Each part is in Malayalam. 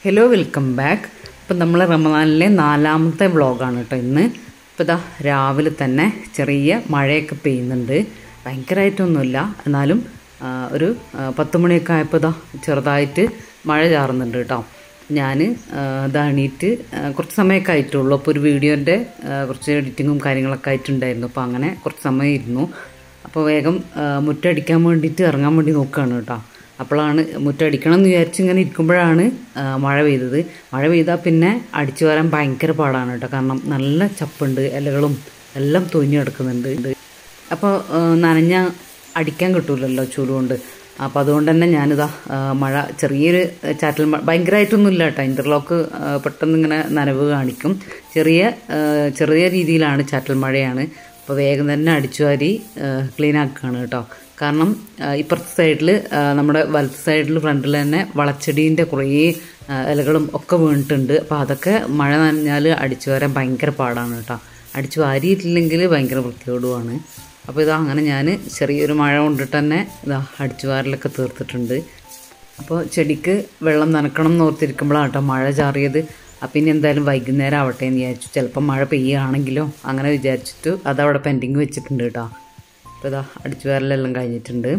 ഹലോ വെൽക്കം ബാക്ക് ഇപ്പം നമ്മൾ റമദാനിലെ നാലാമത്തെ വ്ളോഗാണ് കേട്ടോ ഇന്ന് ഇപ്പോൾ ഇതാ രാവിലെ തന്നെ ചെറിയ മഴയൊക്കെ പെയ്യുന്നുണ്ട് ഭയങ്കരമായിട്ടൊന്നുമില്ല എന്നാലും ആ, ഒരു ആ, പത്ത് മണിയൊക്കെ ആയപ്പോൾ ഇതാ ചെറുതായിട്ട് മഴ ചാറുന്നുണ്ട് കേട്ടോ ഞാൻ ഇതാ എണീറ്റ് ആ, കുറച്ച് സമയമൊക്കെ ആയിട്ടുള്ളൂ അപ്പോൾ ഒരു വീഡിയോൻ്റെ കുറച്ച് എഡിറ്റിങ്ങും കാര്യങ്ങളൊക്കെ ആയിട്ടുണ്ടായിരുന്നു അപ്പോൾ അങ്ങനെ കുറച്ച് സമയം ഇരുന്നു അപ്പോൾ വേഗം ആ, മുറ്റടിക്കാൻ വേണ്ടിയിട്ട് ഇറങ്ങാൻ വേണ്ടി നോക്കുകയാണ് കേട്ടോ അപ്പോഴാണ് മുറ്റടിക്കണം എന്ന് വിചാരിച്ച് ഇങ്ങനെ ഇരിക്കുമ്പോഴാണ് ആ, മഴ പെയ്തത് മഴ പെയ്താൽ പിന്നെ അടിച്ചു വരാൻ ഭയങ്കര പാടാണ് കേട്ടോ കാരണം നല്ല ചപ്പുണ്ട് ഇലകളും എല്ലാം തൊഞ്ഞു കിടക്കുന്നുണ്ട് അപ്പോൾ നനഞ്ഞ അടിക്കാൻ കിട്ടൂലല്ലോ ചൂടുകൊണ്ട് അപ്പോൾ അതുകൊണ്ട് തന്നെ ഞാനിതാ ആ, മഴ ചെറിയൊരു ചാറ്റൽ മഴ ഭയങ്കരമായിട്ടൊന്നുമില്ല കേട്ടോ ഇൻ്റർലോക്ക് പെട്ടെന്ന് ഇങ്ങനെ നനവ് കാണിക്കും ചെറിയ ആ, ചെറിയ രീതിയിലാണ് ചാറ്റൽ മഴയാണ് അപ്പോൾ വേഗം തന്നെ അടിച്ചു വാരി ക്ലീൻ ആക്കുകയാണ് കേട്ടോ കാരണം ആ, ഇപ്പുറത്തെ സൈഡിൽ നമ്മുടെ വലത്ത് സൈഡിൽ ഫ്രണ്ടിൽ തന്നെ വളച്ചെടീൻ്റെ കുറേ ആ, ഇലകളും ഒക്കെ വീണിട്ടുണ്ട് അപ്പോൾ അതൊക്കെ മഴ നനഞ്ഞാൽ അടിച്ചു വരാൻ ഭയങ്കര പാടാണ് കേട്ടോ അടിച്ചു വാരിയിട്ടില്ലെങ്കിൽ ഭയങ്കര വൃത്തിയോടുമാണ് അപ്പോൾ ഇതാ അങ്ങനെ ഞാൻ ചെറിയൊരു മഴ കൊണ്ടിട്ട് തന്നെ ഇതാ അടിച്ചു വാരലൊക്കെ തീർത്തിട്ടുണ്ട് അപ്പോൾ ചെടിക്ക് വെള്ളം നനക്കണം എന്ന് ഓർത്തിരിക്കുമ്പോഴാണ് കേട്ടോ മഴ ചാറിയത് അപ്പം ഇനി എന്തായാലും വൈകുന്നേരം ആവട്ടെ എന്ന് വിചാരിച്ചു ചിലപ്പോൾ മഴ പെയ്യുകയാണെങ്കിലോ അങ്ങനെ വിചാരിച്ചിട്ട് അതവിടെ പെൻഡിങ് വെച്ചിട്ടുണ്ട് കേട്ടോ അപ്പോൾ ഇതാ അടിച്ചു വാരലെല്ലാം കഴിഞ്ഞിട്ടുണ്ട്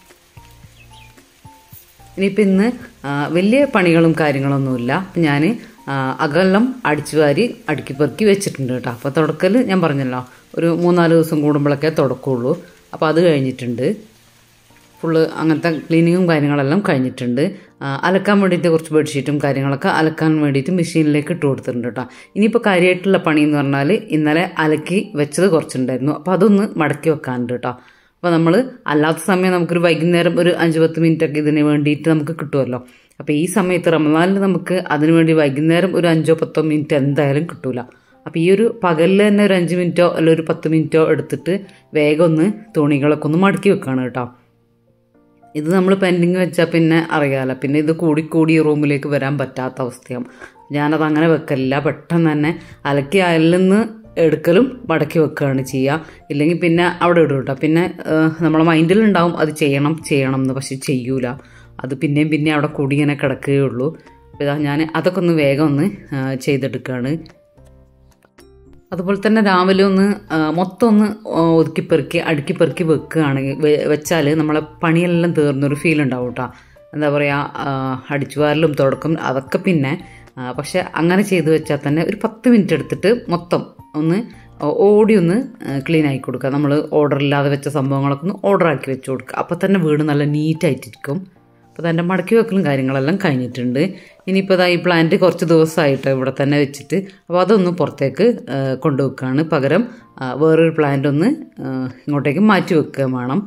ഇനിയിപ്പോൾ ഇന്ന് ആ, വലിയ പണികളും കാര്യങ്ങളൊന്നുമില്ല അപ്പം ഞാൻ അകലം അടിച്ചു വാരി അടുക്കി പെറുക്കി വെച്ചിട്ടുണ്ട് കേട്ടോ അപ്പോൾ തുടക്കൽ ഞാൻ പറഞ്ഞല്ലോ ഒരു മൂന്നാല് ദിവസം കൂടുമ്പോഴൊക്കെ തുടക്കമുള്ളൂ അപ്പോൾ അത് കഴിഞ്ഞിട്ടുണ്ട് ഫുള്ള് അങ്ങനത്തെ ക്ലീനിങ്ങും കാര്യങ്ങളെല്ലാം കഴിഞ്ഞിട്ടുണ്ട് ആ, അലക്കാൻ വേണ്ടിയിട്ട് കുറച്ച് ബെഡ്ഷീറ്റും കാര്യങ്ങളൊക്കെ അലക്കാൻ വേണ്ടിയിട്ട് മെഷീനിലേക്ക് ഇട്ട് കൊടുത്തിട്ടുണ്ട് കേട്ടോ ഇനിയിപ്പോൾ കാര്യമായിട്ടുള്ള പണി എന്ന് പറഞ്ഞാൽ ഇന്നലെ അലക്കി വെച്ചത് കുറച്ചുണ്ടായിരുന്നു അപ്പോൾ അതൊന്ന് മടക്കി വെക്കാനുണ്ട് കേട്ടോ അപ്പോൾ നമ്മൾ അല്ലാത്ത സമയം നമുക്കൊരു വൈകുന്നേരം ഒരു അഞ്ച് പത്ത് മിനിറ്റ് ഒക്കെ ഇതിന് വേണ്ടിയിട്ട് നമുക്ക് കിട്ടുമല്ലോ അപ്പോൾ ഈ സമയത്ത് റമദാനിൽ നമുക്ക് അതിന് വേണ്ടി വൈകുന്നേരം ഒരു അഞ്ചോ പത്തോ മിനിറ്റ് എന്തായാലും കിട്ടൂല അപ്പോൾ ഈ ഒരു പകലിൽ തന്നെ ഒരു അഞ്ച് മിനിറ്റോ അല്ല ഒരു പത്ത് മിനിറ്റോ എടുത്തിട്ട് വേഗം ഒന്ന് തുണികളൊക്കെ ഒന്ന് മടക്കി വെക്കുകയാണ് കേട്ടോ ഇത് നമ്മൾ പെൻഡിങ് വെച്ചാൽ പിന്നെ അറിയാമല്ലോ പിന്നെ ഇത് കൂടി കൂടി ഈ റൂമിലേക്ക് വരാൻ പറ്റാത്ത അവസ്ഥയാവും ഞാനത് അങ്ങനെ വെക്കലില്ല പെട്ടെന്ന് തന്നെ അലക്കി അയലിൽ നിന്ന് എടുക്കലും മടക്കി വെക്കുകയാണ് ചെയ്യുക ഇല്ലെങ്കിൽ പിന്നെ അവിടെ ഇടും കേട്ടോ പിന്നെ ഏഹ്, നമ്മളെ മൈൻഡിലുണ്ടാവും അത് ചെയ്യണം ചെയ്യണം എന്ന് പക്ഷെ ചെയ്യൂല അത് പിന്നെയും പിന്നെ അവിടെ കൂടി ഇങ്ങനെ കിടക്കുകയുള്ളൂ അപ്പോൾ ഇതാ ഞാൻ അതൊക്കെ ഒന്ന് വേഗം ഒന്ന് ഏഹ്, ചെയ്തെടുക്കുകയാണ് അതുപോലെ തന്നെ രാവിലെ ഒന്ന് ആ, മൊത്തം ഒന്ന് ഒതുക്കി പെറുക്കി അടുക്കി പെറുക്കി വെക്കുകയാണെങ്കിൽ വെച്ചാൽ നമ്മളെ പണിയെല്ലാം തീർന്നൊരു ഫീൽ ഉണ്ടാവും കേട്ടോ എന്താ പറയുക അടിച്ചുവാരലും തുടക്കം അതൊക്കെ പിന്നെ ആ, പക്ഷെ അങ്ങനെ ചെയ്തു വെച്ചാൽ തന്നെ ഒരു പത്ത് മിനിറ്റ് എടുത്തിട്ട് മൊത്തം ഒന്ന് ഓടി ഒന്ന് ക്ലീൻ ആക്കി കൊടുക്കുക നമ്മൾ ഓർഡർ ഇല്ലാതെ വെച്ച സംഭവങ്ങളൊക്കെ ഒന്ന് ഓർഡർ ആക്കി വെച്ച് കൊടുക്കുക അപ്പോൾ തന്നെ വീട് നല്ല നീറ്റായിട്ടിരിക്കും അപ്പോൾ അതിൻ്റെ മടക്കി വെക്കലും കാര്യങ്ങളെല്ലാം കഴിഞ്ഞിട്ടുണ്ട് ഇനിയിപ്പോൾ ഇതാ ഈ പ്ലാന്റ് കുറച്ച് ദിവസമായിട്ട് ഇവിടെ തന്നെ വെച്ചിട്ട് അപ്പോൾ അതൊന്ന് പുറത്തേക്ക് ആ, കൊണ്ടുവെക്കുകയാണ് പകരം ആ, വേറൊരു പ്ലാന്റ് ഒന്ന് ആ, ഇങ്ങോട്ടേക്ക് മാറ്റി വെക്കുക വേണം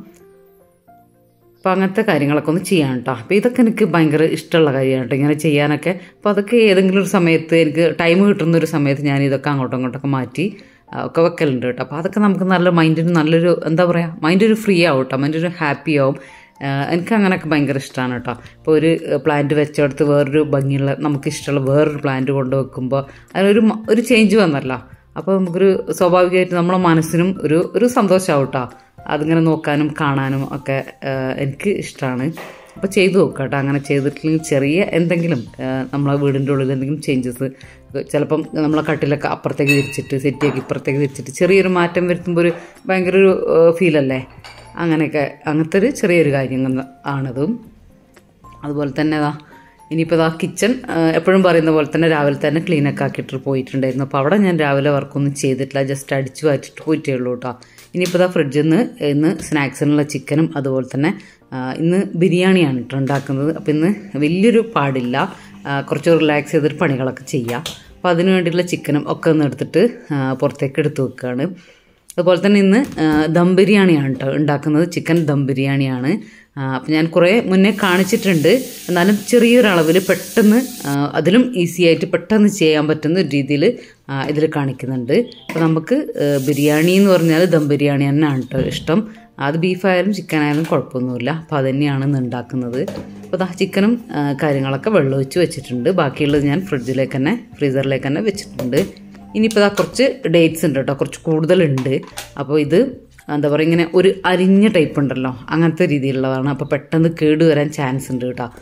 അപ്പോൾ അങ്ങനത്തെ കാര്യങ്ങളൊക്കെ ഒന്ന് ചെയ്യാൻ കേട്ടോ അപ്പോൾ ഇതൊക്കെ എനിക്ക് ഭയങ്കര ഇഷ്ടമുള്ള കാര്യമാണ് കേട്ടോ ഇങ്ങനെ ചെയ്യാനൊക്കെ അപ്പോൾ അതൊക്കെ ഏതെങ്കിലും ഒരു സമയത്ത് എനിക്ക് ടൈം കിട്ടുന്ന ഒരു സമയത്ത് ഞാൻ ഇതൊക്കെ അങ്ങോട്ടും ഇങ്ങോട്ടൊക്കെ മാറ്റി ആ, ഒക്കെ വെക്കലുണ്ട് കേട്ടോ അപ്പോൾ അതൊക്കെ നമുക്ക് നല്ല മൈൻഡിന് നല്ലൊരു എന്താ പറയുക മൈൻഡ് ഒരു ഫ്രീ ആവും കേട്ടോ മൈൻഡ് ഒരു ഹാപ്പി ആവും ആ, എനിക്ക് അങ്ങനെയൊക്കെ ഭയങ്കര ഇഷ്ടമാണ് കേട്ടോ ഇപ്പോൾ ഒരു പ്ലാന്റ് വെച്ചെടുത്ത് വേറൊരു ഭംഗിയുള്ള നമുക്ക് ഇഷ്ടമുള്ള വേറൊരു പ്ലാന്റ് കൊണ്ട് വെക്കുമ്പോൾ അതിനൊരു മ- ഒരു ചേഞ്ച് വന്നല്ലോ അപ്പോൾ നമുക്കൊരു സ്വാഭാവികമായിട്ട് നമ്മളെ മനസ്സിനും ഒരു ഒരു സന്തോഷമാവും കേട്ടോ അതിങ്ങനെ നോക്കാനും കാണാനും ഒക്കെ ആ, എനിക്ക് ഇഷ്ടമാണ് അപ്പോൾ ചെയ്തു നോക്കാം കേട്ടോ അങ്ങനെ ചെയ്തിട്ടില്ലെങ്കിൽ ചെറിയ എന്തെങ്കിലും ആ, നമ്മളെ വീടിൻ്റെ ഉള്ളിൽ എന്തെങ്കിലും ചേഞ്ചസ് ചിലപ്പം നമ്മളെ കട്ടിലൊക്കെ അപ്പുറത്തേക്ക് തിരിച്ചിട്ട് സെറ്റിയൊക്കെ ഇപ്പുറത്തേക്ക് തിരിച്ചിട്ട് ചെറിയൊരു മാറ്റം വരുത്തുമ്പോൾ ഒരു ഭയങ്കര ഒരു ഫീലല്ലേ അങ്ങനെയൊക്കെ അങ്ങനത്തെ ഒരു ചെറിയൊരു കാര്യം ആണതും അതുപോലെ തന്നെ ഇതാ ഇനിയിപ്പോൾ ഇതാ കിച്ചൺ എപ്പോഴും പറയുന്ന പോലെ തന്നെ രാവിലെ തന്നെ ക്ലീനൊക്കെ ആക്കിയിട്ട് പോയിട്ടുണ്ടായിരുന്നു അപ്പോൾ അവിടെ ഞാൻ രാവിലെ വർക്കൊന്നും ചെയ്തിട്ടില്ല ജസ്റ്റ് അടിച്ചു മാറ്റിയിട്ട് പോയിട്ടേ ഉള്ളൂ കേട്ടോ ഇനിയിപ്പോൾ ഇതാ ഫ്രിഡ്ജിൽ നിന്ന് ഇന്ന് സ്നാക്സിനുള്ള ചിക്കനും അതുപോലെ തന്നെ ആ, ഇന്ന് ബിരിയാണിയാണ് കേട്ടോ ഉണ്ടാക്കുന്നത് അപ്പോൾ ഇന്ന് വലിയൊരു പാടില്ല ആ, കുറച്ച് റിലാക്സ് ചെയ്തിട്ട് പണികളൊക്കെ ചെയ്യാം അപ്പോൾ അതിന് വേണ്ടിയിട്ടുള്ള ചിക്കനും ഒക്കെ ഒന്ന് എടുത്തിട്ട് ആ, പുറത്തേക്ക് എടുത്ത് വെക്കുകയാണ് അതുപോലെ തന്നെ ഇന്ന് ആ, ദം ബിരിയാണിയാണ് കേട്ടോ ഉണ്ടാക്കുന്നത് ചിക്കൻ ദം ബിരിയാണിയാണ് അപ്പം ഞാൻ കുറേ മുന്നേ കാണിച്ചിട്ടുണ്ട് എന്നാലും ചെറിയൊരളവിൽ പെട്ടെന്ന് ആ, അതിലും ഈസി ആയിട്ട് പെട്ടെന്ന് ചെയ്യാൻ പറ്റുന്ന ഒരു രീതിയിൽ ഇതിൽ കാണിക്കുന്നുണ്ട് അപ്പോൾ നമുക്ക് ആ, ബിരിയാണി എന്ന് പറഞ്ഞാൽ ദം ബിരിയാണി തന്നെയാണ് കേട്ടോ ഇഷ്ടം അത് ബീഫായാലും ചിക്കൻ ആയാലും കുഴപ്പമൊന്നുമില്ല അപ്പോൾ അത് തന്നെയാണ് ഇന്ന് ഉണ്ടാക്കുന്നത് അപ്പോൾ ദാ ചിക്കനും ആ, കാര്യങ്ങളൊക്കെ വെള്ളം ഒഴിച്ച് വെച്ചിട്ടുണ്ട് ബാക്കിയുള്ളത് ഞാൻ ഫ്രിഡ്ജിലേക്ക് തന്നെ ഫ്രീസറിലേക്ക് തന്നെ വെച്ചിട്ടുണ്ട് ഇനിയിപ്പോൾ ഇതാ കുറച്ച് ഡേറ്റ്സ് ഉണ്ട് കേട്ടോ കുറച്ച് കൂടുതലുണ്ട് അപ്പോൾ ഇത് എന്താ പറയുക ഇങ്ങനെ ഒരു അരിഞ്ഞ ടൈപ്പ് ഉണ്ടല്ലോ അങ്ങനത്തെ രീതിയിലുള്ളതാണ് അപ്പോൾ പെട്ടെന്ന് കേട് വരാൻ ചാൻസ് ഉണ്ട് കേട്ടോ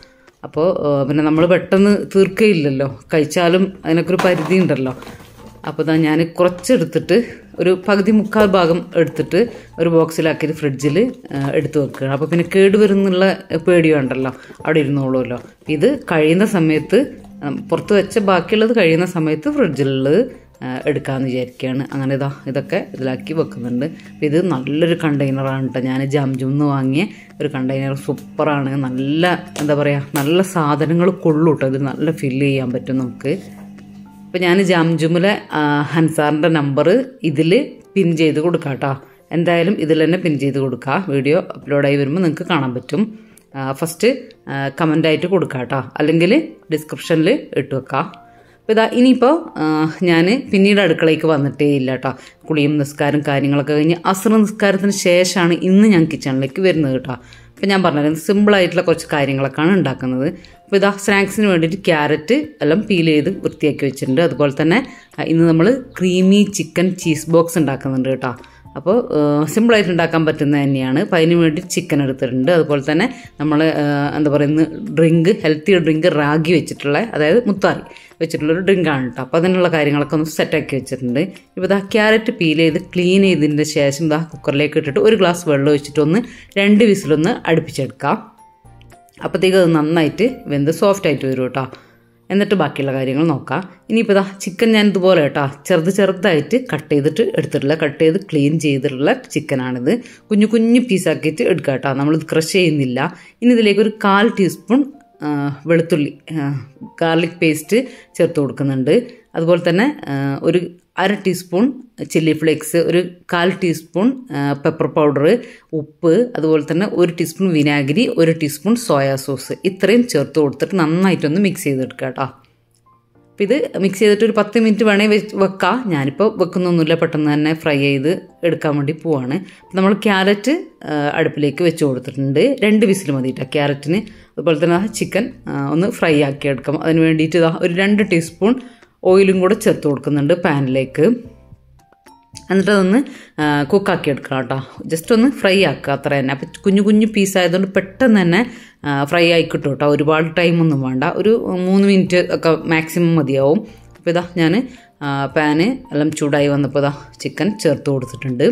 അപ്പോൾ പിന്നെ നമ്മൾ പെട്ടെന്ന് തീർക്കയില്ലല്ലോ കഴിച്ചാലും അതിനൊക്കെ ഒരു പരിധി ഉണ്ടല്ലോ അപ്പോൾ ഇതാ ഞാൻ കുറച്ചെടുത്തിട്ട് ഒരു പകുതി മുക്കാൽ ഭാഗം എടുത്തിട്ട് ഒരു ബോക്സിലാക്കിയിട്ട് ഫ്രിഡ്ജിൽ എടുത്തു വെക്കുക അപ്പോൾ പിന്നെ കേട് വരുന്നുള്ള പേടി വേണ്ടല്ലോ അവിടെ ഇരുന്നോളുമല്ലോ ഇത് കഴിയുന്ന സമയത്ത് ഉം, പുറത്ത് വെച്ച ബാക്കിയുള്ളത് കഴിയുന്ന സമയത്ത് ഫ്രിഡ്ജിലുള്ളത് ആ, എടുക്കാമെന്ന് വിചാരിക്കുകയാണ് അങ്ങനെ ഇതാ ഇതൊക്കെ ഇതിലാക്കി വെക്കുന്നുണ്ട് അപ്പോൾ ഇത് നല്ലൊരു കണ്ടെയ്നറാണ് കേട്ടോ ഞാൻ ജംജുന്ന് വാങ്ങിയ ഒരു കണ്ടെയ്നർ സൂപ്പറാണ് നല്ല എന്താ പറയുക നല്ല സാധനങ്ങൾ കൊള്ളു കേട്ടോ ഇത് നല്ല ഫില്ല് ചെയ്യാൻ പറ്റും നമുക്ക് അപ്പോൾ ഞാൻ ജാംജുമിലെ ആ, ഹൻസാറിൻ്റെ നമ്പർ ഇതിൽ പിൻ ചെയ്ത് കൊടുക്കാം കേട്ടോ എന്തായാലും ഇതിൽ തന്നെ പിൻ ചെയ്ത് കൊടുക്കുക വീഡിയോ അപ്ലോഡായി വരുമ്പോൾ നിങ്ങൾക്ക് കാണാൻ പറ്റും ഫസ്റ്റ് കമൻ്റായിട്ട് കൊടുക്കാം കേട്ടോ അല്ലെങ്കിൽ ഡിസ്ക്രിപ്ഷനിൽ ഇട്ട് വെക്കാം അപ്പോൾ ഇതാ ഇനിയിപ്പോൾ ഞാൻ പിന്നീട് അടുക്കളയ്ക്ക് വന്നിട്ടേ ഇല്ല കേട്ടോ കുളിയും നിസ്കാരം കാര്യങ്ങളൊക്കെ കഴിഞ്ഞ് അസ്ര നിസ്കാരത്തിന് ശേഷമാണ് ഇന്ന് ഞാൻ കിച്ചണിലേക്ക് വരുന്നത് കേട്ടോ അപ്പോൾ ഞാൻ പറഞ്ഞത് സിമ്പിളായിട്ടുള്ള കുറച്ച് കാര്യങ്ങളൊക്കെയാണ് ഉണ്ടാക്കുന്നത് അപ്പോൾ ഇതാ സ്നാക്സിന് വേണ്ടിയിട്ട് ക്യാരറ്റ് എല്ലാം പീൽ ചെയ്ത് വൃത്തിയാക്കി വെച്ചിട്ടുണ്ട് അതുപോലെ തന്നെ ആ, ഇന്ന് നമ്മൾ ക്രീമി ചിക്കൻ ചീസ് ബോക്സ് ഉണ്ടാക്കുന്നുണ്ട് കേട്ടോ അപ്പോൾ സിമ്പിളായിട്ട് ഉണ്ടാക്കാൻ പറ്റുന്നത് തന്നെയാണ് അപ്പോൾ അതിന് വേണ്ടി ചിക്കൻ എടുത്തിട്ടുണ്ട് അതുപോലെ തന്നെ നമ്മൾ എന്താ പറയുന്നത് ഡ്രിങ്ക് ഹെൽത്തി ഡ്രിങ്ക് റാഗി വെച്ചിട്ടുള്ള അതായത് മുത്താറി വെച്ചിട്ടുള്ളൊരു ഡ്രിങ്കാണ് കേട്ടോ അപ്പോൾ അതിനുള്ള കാര്യങ്ങളൊക്കെ ഒന്ന് സെറ്റാക്കി വെച്ചിട്ടുണ്ട് ഇപ്പോൾ ഇതാ ക്യാരറ്റ് പീൽ ചെയ്ത് ക്ലീൻ ചെയ്തതിൻ്റെ ശേഷം ഇതാ കുക്കറിലേക്ക് ഇട്ടിട്ട് ഒരു ഗ്ലാസ് വെള്ളം ഒഴിച്ചിട്ടൊന്ന് രണ്ട് വിസിലൊന്ന് അടുപ്പിച്ചെടുക്കാം അപ്പോഴത്തേക്ക് അത് നന്നായിട്ട് വെന്ത് സോഫ്റ്റ് ആയിട്ട് വരും കേട്ടോ എന്നിട്ട് ബാക്കിയുള്ള കാര്യങ്ങൾ നോക്കാം ഇനിയിപ്പോൾ ഇതാ ചിക്കൻ ഞാൻ ഇതുപോലെ കേട്ടോ ചെറുത് ചെറുതായിട്ട് കട്ട് ചെയ്തിട്ട് എടുത്തിട്ടുള്ള കട്ട് ചെയ്ത് ക്ലീൻ ചെയ്തിട്ടുള്ള ചിക്കനാണിത് കുഞ്ഞു കുഞ്ഞു പീസാക്കിയിട്ട് എടുക്കുക കേട്ടോ നമ്മളിത് ക്രഷ് ചെയ്യുന്നില്ല ഇനി ഇതിലേക്ക് ഒരു കാൽ ടീസ്പൂൺ ആ, വെളുത്തുള്ളി ഗാർലിക് പേസ്റ്റ് ചേർത്ത് കൊടുക്കുന്നുണ്ട് അതുപോലെ തന്നെ ആ, ഒരു അര ടീസ്പൂൺ ചില്ലി ഫ്ലേക്സ് ഒരു കാൽ ടീസ്പൂൺ പെപ്പർ പൗഡർ ഉപ്പ് അതുപോലെ തന്നെ ഒരു ടീസ്പൂൺ വിനാഗിരി ഒരു ടീസ്പൂൺ സോയാ സോസ് ഇത്രയും ചേർത്ത് കൊടുത്തിട്ട് നന്നായിട്ടൊന്ന് മിക്സ് ചെയ്തെടുക്കുക കേട്ടോ അപ്പോൾ ഇത് മിക്സ് ചെയ്തിട്ട് ഒരു പത്ത് മിനിറ്റ് വേണേൽ വെച്ച് വെക്കാം ഞാനിപ്പോൾ വെക്കുന്നൊന്നുമില്ല പെട്ടെന്ന് തന്നെ ഫ്രൈ ചെയ്ത് എടുക്കാൻ വേണ്ടി പോവാണ് അപ്പോൾ നമ്മൾ ക്യാരറ്റ് അടുപ്പിലേക്ക് വെച്ച് കൊടുത്തിട്ടുണ്ട് രണ്ട് വിസിൽ മതി കേട്ടോ ക്യാരറ്റിന് അതുപോലെ തന്നെ ചിക്കൻ ഒന്ന് ഫ്രൈ ആക്കി എടുക്കാം അതിന് വേണ്ടിയിട്ട് ഇതാ ഒരു രണ്ട് ടീസ്പൂൺ ഓയിലും കൂടെ ചേർത്ത് കൊടുക്കുന്നുണ്ട് പാനിലേക്ക് എന്നിട്ട് അതൊന്ന് കുക്കാക്കി എടുക്കണം കേട്ടോ ജസ്റ്റ് ഒന്ന് ഫ്രൈ ആക്കുക അത്ര തന്നെ അപ്പം കുഞ്ഞു കുഞ്ഞു പീസ് ആയതുകൊണ്ട് പെട്ടെന്ന് തന്നെ ഫ്രൈ ആയി കിട്ടും കേട്ടോ ഒരുപാട് ടൈമൊന്നും വേണ്ട ഒരു മൂന്ന് മിനിറ്റ് ഒക്കെ മാക്സിമം മതിയാവും അപ്പോൾ ഇതാ ഞാൻ പാന് എല്ലാം ചൂടായി വന്നപ്പോൾ ഇതാ ചിക്കൻ ചേർത്ത് കൊടുത്തിട്ടുണ്ട്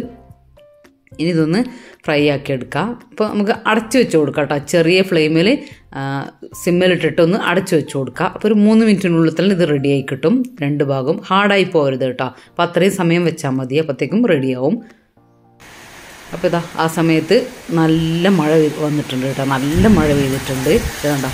ഇനി ഇതൊന്ന് ഫ്രൈ ആക്കി എടുക്കാം അപ്പോൾ നമുക്ക് അടച്ചു വെച്ച് കൊടുക്കാം കേട്ടോ ചെറിയ ഫ്ലെയിമിൽ സിമ്മിലിട്ടിട്ട് ഒന്ന് അടച്ചു വെച്ച് കൊടുക്കുക അപ്പോൾ ഒരു മൂന്ന് മിനിറ്റിനുള്ളിൽ തന്നെ ഇത് റെഡിയായി കിട്ടും രണ്ട് ഭാഗം ഹാർഡായി പോകരുത് കേട്ടോ അപ്പോൾ അത്രയും സമയം വെച്ചാൽ മതി അപ്പോഴത്തേക്കും റെഡിയാവും അപ്പോൾ ഇതാ ആ സമയത്ത് നല്ല മഴ പെയ്ത് വന്നിട്ടുണ്ട് കേട്ടോ നല്ല മഴ പെയ്തിട്ടുണ്ട് ഇതാണ്ട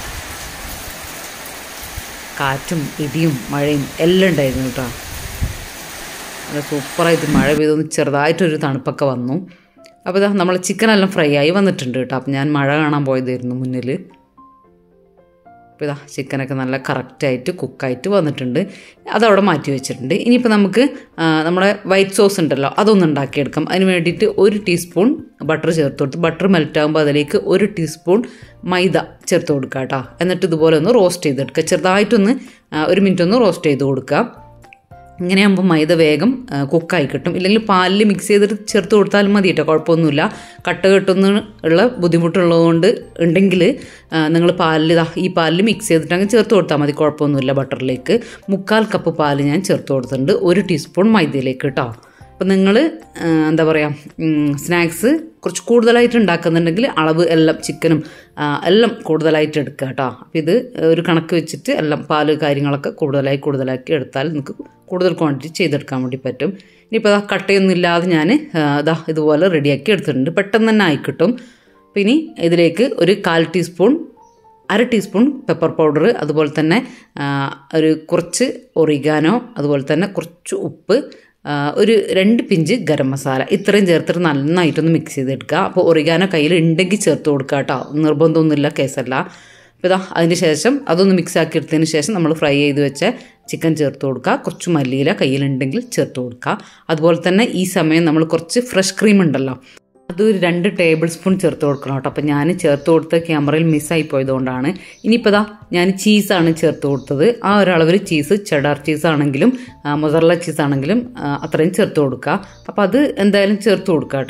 കാറ്റും ഇടിയും മഴയും എല്ലാം ഉണ്ടായിരുന്നു കേട്ടോ നല്ല സൂപ്പറായിട്ട് മഴ പെയ്തൊന്ന് ചെറുതായിട്ടൊരു തണുപ്പൊക്കെ വന്നു അപ്പോൾ ഇതാ നമ്മൾ ചിക്കനെല്ലാം ഫ്രൈ ആയി വന്നിട്ടുണ്ട് കേട്ടോ അപ്പം ഞാൻ മഴ കാണാൻ പോയതായിരുന്നു മുന്നിൽ അപ്പോൾ ഇതാ ചിക്കനൊക്കെ നല്ല കറക്റ്റായിട്ട് കുക്കായിട്ട് വന്നിട്ടുണ്ട് അതവിടെ മാറ്റി വെച്ചിട്ടുണ്ട് ഇനിയിപ്പോൾ നമുക്ക് ആ, നമ്മുടെ വൈറ്റ് സോസ് ഉണ്ടല്ലോ അതൊന്ന് ഉണ്ടാക്കിയെടുക്കാം അതിന് വേണ്ടിയിട്ട് ഒരു ടീസ്പൂൺ ബട്ടർ ചേർത്ത് കൊടുത്ത് ബട്ടർ മെൽറ്റ് ആകുമ്പോൾ അതിലേക്ക് ഒരു ടീസ്പൂൺ മൈദ ചേർത്ത് കൊടുക്കുക കേട്ടോ എന്നിട്ട് ഇതുപോലെ ഒന്ന് റോസ്റ്റ് ചെയ്തെടുക്കുക ചെറുതായിട്ടൊന്ന് ആ, ഒരു മിനിറ്റ് ഒന്ന് റോസ്റ്റ് ചെയ്ത് കൊടുക്കുക ഇങ്ങനെയാകുമ്പോൾ മൈദ വേഗം ആ, കുക്കായി കിട്ടും ഇല്ലെങ്കിൽ പാലിൽ മിക്സ് ചെയ്തിട്ട് ചേർത്ത് കൊടുത്താലും മതി കേട്ടോ കുഴപ്പമൊന്നുമില്ല കട്ട കെട്ടുന്ന ഉള്ള ബുദ്ധിമുട്ടുള്ളതുകൊണ്ട് ഉണ്ടെങ്കിൽ നിങ്ങൾ പാലിൽ ഇതാ ഈ പാലിൽ മിക്സ് ചെയ്തിട്ട് അങ്ങ് ചേർത്ത് കൊടുത്താൽ മതി കുഴപ്പമൊന്നുമില്ല ബട്ടറിലേക്ക് മുക്കാൽ കപ്പ് പാല് ഞാൻ ചേർത്ത് കൊടുത്തിട്ടുണ്ട് ഒരു ടീസ്പൂൺ മൈദയിലേക്ക് കേട്ടോ അപ്പം നിങ്ങൾ എന്താ പറയുക സ്നാക്സ് കുറച്ച് കൂടുതലായിട്ട് ഉണ്ടാക്കുന്നുണ്ടെങ്കിൽ അളവ് എല്ലാം ചിക്കനും ആ, എല്ലാം കൂടുതലായിട്ട് എടുക്കുക കേട്ടോ അപ്പോൾ ഇത് ഒരു കണക്ക് വെച്ചിട്ട് എല്ലാം പാല് കാര്യങ്ങളൊക്കെ കൂടുതലായി കൂടുതലാക്കി എടുത്താൽ നിങ്ങൾക്ക് കൂടുതൽ ക്വാണ്ടിറ്റി ചെയ്തെടുക്കാൻ വേണ്ടി പറ്റും ഇനിയിപ്പോൾ അതാ കട്ടയൊന്നും ഇല്ലാതെ ഞാൻ ഇതാ ഇതുപോലെ റെഡിയാക്കി എടുത്തിട്ടുണ്ട് പെട്ടെന്ന് തന്നെ ആയി കിട്ടും അപ്പോൾ ഇനി ഇതിലേക്ക് ഒരു കാൽ ടീസ്പൂൺ അര ടീസ്പൂൺ പെപ്പർ പൗഡർ അതുപോലെ തന്നെ ആ, ഒരു കുറച്ച് ഒറിഗാനോ അതുപോലെ തന്നെ കുറച്ച് ഉപ്പ് ആ, ഒരു രണ്ട് പിഞ്ച് ഗരം മസാല ഇത്രയും ചേർത്തിട്ട് നന്നായിട്ടൊന്ന് മിക്സ് ചെയ്തെടുക്കുക അപ്പോൾ ഒറിഗാനോ കയ്യിൽ ഉണ്ടെങ്കിൽ ചേർത്ത് കൊടുക്കുക കേട്ടോ നിർബന്ധമൊന്നുമില്ല കേസല്ല അപ്പോൾ ഇതാ അതിന് ശേഷം അതൊന്ന് മിക്സ് ആക്കി എടുത്തതിന് ശേഷം നമ്മൾ ഫ്രൈ ചെയ്ത് വെച്ച ചിക്കൻ ചേർത്ത് കൊടുക്കുക കുറച്ച് മല്ലിയില കയ്യിലുണ്ടെങ്കിൽ ചേർത്ത് കൊടുക്കുക അതുപോലെ തന്നെ ഈ സമയം നമ്മൾ കുറച്ച് ഫ്രഷ് ക്രീം ഉണ്ടല്ലോ അത് ഒരു രണ്ട് ടേബിൾ സ്പൂൺ ചേർത്ത് കൊടുക്കണം കേട്ടോ അപ്പം ഞാൻ ചേർത്ത് കൊടുത്ത ക്യാമറയിൽ മിസ്സായി പോയതുകൊണ്ടാണ് ഇനിയിപ്പോൾ ദാ ഞാൻ ചീസാണ് ചേർത്ത് കൊടുത്തത് ആ ഒരളവിൽ ചീസ് ചെഡാർ ചീസ് ആണെങ്കിലും മൊസറല ചീസ് ആണെങ്കിലും ആ, അത്രയും ചേർത്ത് കൊടുക്കുക അപ്പോൾ അത് എന്തായാലും ചേർത്ത് കൊടുക്കുക കേട്ടോ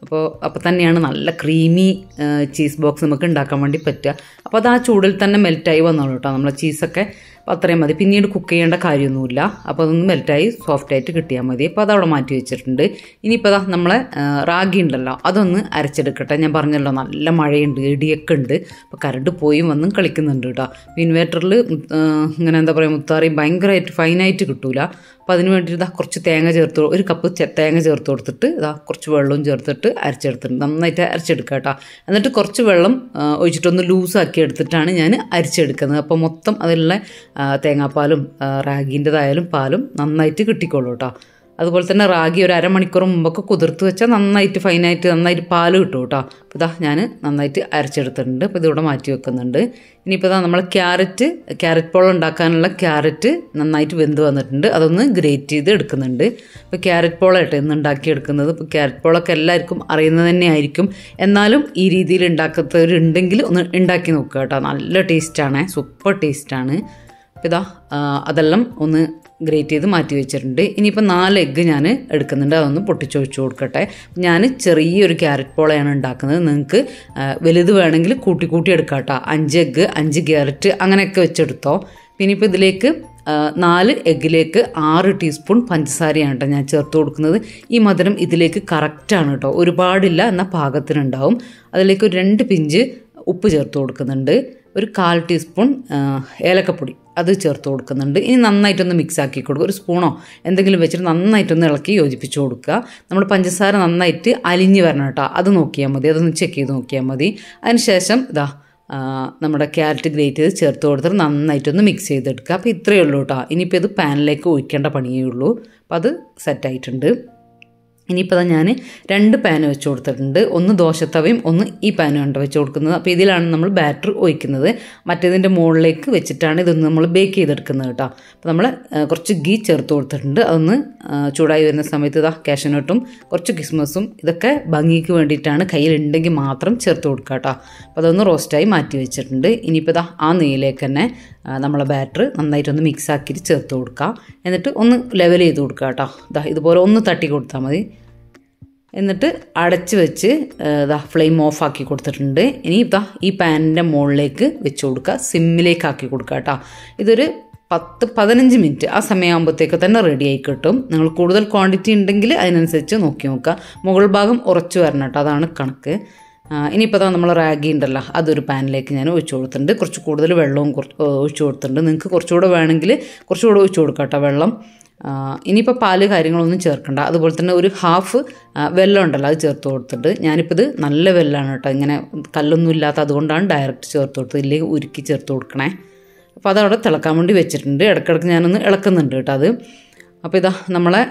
അപ്പോൾ അപ്പോൾ തന്നെയാണ് നല്ല ക്രീമി ചീസ് ബോക്സ് നമുക്ക് ഉണ്ടാക്കാൻ വേണ്ടി പറ്റുക അപ്പോൾ അത് ആ ചൂടിൽ തന്നെ മെൽറ്റായി വന്നോളൂ കേട്ടോ നമ്മളെ ചീസൊക്കെ അപ്പോൾ അത്രയും മതി പിന്നീട് കുക്ക് ചെയ്യേണ്ട കാര്യമൊന്നുമില്ല അപ്പോൾ അതൊന്ന് മെൽറ്റായി സോഫ്റ്റ് ആയിട്ട് കിട്ടിയാൽ മതി അപ്പോൾ അതവിടെ മാറ്റി വെച്ചിട്ടുണ്ട് ഇനിയിപ്പോൾ അതാ നമ്മളെ റാഗി ഉണ്ടല്ലോ അതൊന്ന് അരച്ചെടുക്കട്ടെ ഞാൻ പറഞ്ഞല്ലോ നല്ല മഴയുണ്ട് ഇടിയൊക്കെ ഉണ്ട് അപ്പോൾ കറണ്ട് പോയും വന്നും കളിക്കുന്നുണ്ട് കേട്ടോ ഇൻവേർട്ടറിൽ ഇങ്ങനെ എന്താ പറയുക മുത്താറിയും ഭയങ്കരമായിട്ട് ഫൈനായിട്ട് കിട്ടൂല അപ്പോൾ അതിന് വേണ്ടിയിട്ട് ഇതാ കുറച്ച് തേങ്ങ ചേർത്ത് ഒരു കപ്പ് തേങ്ങ ചേർത്ത് കൊടുത്തിട്ട് ഇതാ കുറച്ച് വെള്ളവും ചേർത്തിട്ട് അരച്ചെടുത്തിട്ടുണ്ട് നന്നായിട്ട് അരച്ചെടുക്കുക കേട്ടോ എന്നിട്ട് കുറച്ച് വെള്ളം ഒഴിച്ചിട്ടൊന്ന് ലൂസാക്കി എടുത്തിട്ടാണ് ഞാൻ അരിച്ചെടുക്കുന്നത് അപ്പോൾ മൊത്തം അതിലുള്ള തേങ്ങാപ്പാലും റാഗിൻ്റെതായാലും പാലും നന്നായിട്ട് കിട്ടിക്കോളൂ കേട്ടോ അതുപോലെ തന്നെ റാഗി ഒരു അരമണിക്കൂർ മുമ്പൊക്കെ കുതിർത്ത് വെച്ചാൽ നന്നായിട്ട് ഫൈനായിട്ട് നന്നായിട്ട് പാല് കിട്ടും കേട്ടോ അപ്പോൾ ഇതാ ഞാൻ നന്നായിട്ട് അരച്ചെടുത്തിട്ടുണ്ട് അപ്പോൾ ഇതിവിടെ മാറ്റി വെക്കുന്നുണ്ട് ഇനിയിപ്പോൾ ഇതാ നമ്മൾ ക്യാരറ്റ് ക്യാരറ്റ് പോളം ഉണ്ടാക്കാനുള്ള ക്യാരറ്റ് നന്നായിട്ട് വെന്ത് വന്നിട്ടുണ്ട് അതൊന്ന് ഗ്രേറ്റ് ചെയ്ത് എടുക്കുന്നുണ്ട് ഇപ്പോൾ ക്യാരറ്റ് പോളായിട്ട് ഇന്ന് ഉണ്ടാക്കിയെടുക്കുന്നത് ഇപ്പോൾ ക്യാരറ്റ് പോളൊക്കെ എല്ലാവർക്കും അറിയുന്നത് തന്നെ ആയിരിക്കും എന്നാലും ഈ രീതിയിൽ ഉണ്ടാക്കാത്തവരുണ്ടെങ്കിൽ ഒന്ന് ഉണ്ടാക്കി നോക്കുക കേട്ടോ നല്ല ടേസ്റ്റാണ് സൂപ്പർ ടേസ്റ്റാണ് അപ്പോൾ ഇതാ അതെല്ലാം ഒന്ന് ഗ്രേറ്റ് ചെയ്ത് മാറ്റി വെച്ചിട്ടുണ്ട് ഇനിയിപ്പോൾ നാല് എഗ്ഗ് ഞാൻ എടുക്കുന്നുണ്ട് അതൊന്ന് പൊട്ടിച്ചൊഴിച്ച് കൊടുക്കട്ടെ ഞാൻ ചെറിയൊരു ക്യാരറ്റ് പോളയാണ് ഉണ്ടാക്കുന്നത് നിങ്ങൾക്ക് വലുത് വേണമെങ്കിൽ കൂട്ടി കൂട്ടി എടുക്കാം കേട്ടോ അഞ്ച് എഗ്ഗ് അഞ്ച് ക്യാരറ്റ് അങ്ങനെയൊക്കെ വെച്ചെടുത്തോ പിന്നെ ഇപ്പോൾ ഇതിലേക്ക് നാല് എഗ്ഗിലേക്ക് ആറ് ടീസ്പൂൺ പഞ്ചസാരയാണ് കേട്ടോ ഞാൻ ചേർത്ത് കൊടുക്കുന്നത് ഈ മധുരം ഇതിലേക്ക് കറക്റ്റാണ് കേട്ടോ ഒരുപാടില്ല എന്നാൽ പാകത്തിനുണ്ടാവും അതിലേക്ക് ഒരു രണ്ട് പിഞ്ച് ഉപ്പ് ചേർത്ത് കൊടുക്കുന്നുണ്ട് ഒരു കാൽ ടീസ്പൂൺ ഏലക്കപ്പൊടി അത് ചേർത്ത് കൊടുക്കുന്നുണ്ട് ഇനി നന്നായിട്ടൊന്ന് മിക്സ് ആക്കി കൊടുക്കുക ഒരു സ്പൂണോ എന്തെങ്കിലും വെച്ചിട്ട് നന്നായിട്ടൊന്ന് ഇളക്കി യോജിപ്പിച്ച് കൊടുക്കുക നമ്മൾ പഞ്ചസാര നന്നായിട്ട് അലിഞ്ഞ് വരണം കേട്ടോ അത് നോക്കിയാൽ മതി അതൊന്ന് ചെക്ക് ചെയ്ത് നോക്കിയാൽ മതി അതിനുശേഷം ഇതാ നമ്മുടെ ക്യാരറ്റ് ഗ്രേറ്റ് ചെയ്ത് ചേർത്ത് കൊടുത്തിട്ട് നന്നായിട്ടൊന്ന് മിക്സ് ചെയ്തെടുക്കുക അപ്പോൾ ഇത്രയേ ഉള്ളൂ കേട്ടോ ഇനിയിപ്പോൾ ഇത് പാനിലേക്ക് ഒഴിക്കേണ്ട പണിയേ ഉള്ളൂ അപ്പോൾ അത് സെറ്റായിട്ടുണ്ട് ഇനിയിപ്പോൾ ഞാൻ രണ്ട് പാൻ വെച്ച് കൊടുത്തിട്ടുണ്ട് ഒന്ന് ദോശത്തവയും ഒന്ന് ഈ പാനും ഉണ്ട് വെച്ച് കൊടുക്കുന്നത് അപ്പോൾ ഇതിലാണ് നമ്മൾ ബാറ്റർ ഒഴിക്കുന്നത് മറ്റേതിൻ്റെ മുകളിലേക്ക് വെച്ചിട്ടാണ് ഇതൊന്ന് നമ്മൾ ബേക്ക് ചെയ്തെടുക്കുന്നത് കേട്ടോ അപ്പോൾ നമ്മൾ കുറച്ച് ഗീ ചേർത്ത് കൊടുത്തിട്ടുണ്ട് അതൊന്ന് ചൂടായി വരുന്ന സമയത്ത് ഇതാ കാഷ്യനട്ടും കുറച്ച് കിസ്മസും ഇതൊക്കെ ഭംഗിക്ക് വേണ്ടിയിട്ടാണ് കയ്യിലുണ്ടെങ്കിൽ മാത്രം ചേർത്ത് കൊടുക്കുക കേട്ടോ അപ്പോൾ അതൊന്ന് റോസ്റ്റായി മാറ്റി വെച്ചിട്ടുണ്ട് ഇനിയിപ്പോൾ ഇതാ ആ നെയ്യിലേക്ക് തന്നെ നമ്മളെ ബാറ്റർ നന്നായിട്ടൊന്ന് മിക്സ് ആക്കിയിട്ട് ചേർത്ത് കൊടുക്കുക എന്നിട്ട് ഒന്ന് ലെവൽ ചെയ്ത് കൊടുക്കുക കേട്ടോ ഇതാ ഇതുപോലെ ഒന്ന് തട്ടി കൊടുത്താൽ മതി എന്നിട്ട് അടച്ച് വെച്ച് ഇതാ ഫ്ലെയിം ഓഫ് ആക്കി കൊടുത്തിട്ടുണ്ട് ഇനി ഇതാ ഈ പാനിൻ്റെ മുകളിലേക്ക് വെച്ച് കൊടുക്കുക സിമ്മിലേക്ക് ആക്കി കൊടുക്കുക കേട്ടോ ഇതൊരു പത്ത് പതിനഞ്ച് മിനിറ്റ് ആ സമയമാകുമ്പോഴത്തേക്ക് തന്നെ റെഡി ആയി കിട്ടും നിങ്ങൾ കൂടുതൽ ക്വാണ്ടിറ്റി ഉണ്ടെങ്കിൽ അതിനനുസരിച്ച് നോക്കി നോക്കുക മുകൾ ഭാഗം ഉറച്ചു വരണം കേട്ടോ അതാണ് കണക്ക് ഇനിയിപ്പോൾ അതാ നമ്മൾ റാഗി ഉണ്ടല്ലോ അതൊരു പാനിലേക്ക് ഞാൻ ഒഴിച്ചു കൊടുത്തിട്ടുണ്ട് കുറച്ച് കൂടുതൽ വെള്ളവും ഒഴിച്ചു കൊടുത്തിട്ടുണ്ട് നിങ്ങൾക്ക് കുറച്ചുകൂടെ വേണമെങ്കിൽ കുറച്ചുകൂടെ ഒഴിച്ചു കൊടുക്കാം കേട്ടോ വെള്ളം ഇനിയിപ്പോൾ പാല് കാര്യങ്ങളൊന്നും ചേർക്കണ്ട അതുപോലെ തന്നെ ഒരു ഹാഫ് വെള്ളം ഉണ്ടല്ലോ അത് ചേർത്ത് കൊടുത്തിട്ട് ഞാനിപ്പോൾ ഇത് നല്ല വെള്ളമാണ് കേട്ടോ ഇങ്ങനെ കല്ലൊന്നും ഇല്ലാത്ത അതുകൊണ്ടാണ് ഡയറക്റ്റ് ചേർത്ത് കൊടുത്തത് ഇല്ലെങ്കിൽ ഉരുക്കി ചേർത്ത് കൊടുക്കണേ അപ്പോൾ അതവിടെ തിളക്കാൻ വേണ്ടി വെച്ചിട്ടുണ്ട് ഇടയ്ക്കിടയ്ക്ക് ഞാനൊന്ന് ഇളക്കുന്നുണ്ട് കേട്ടോ അത് അപ്പോൾ ഇതാ നമ്മളെ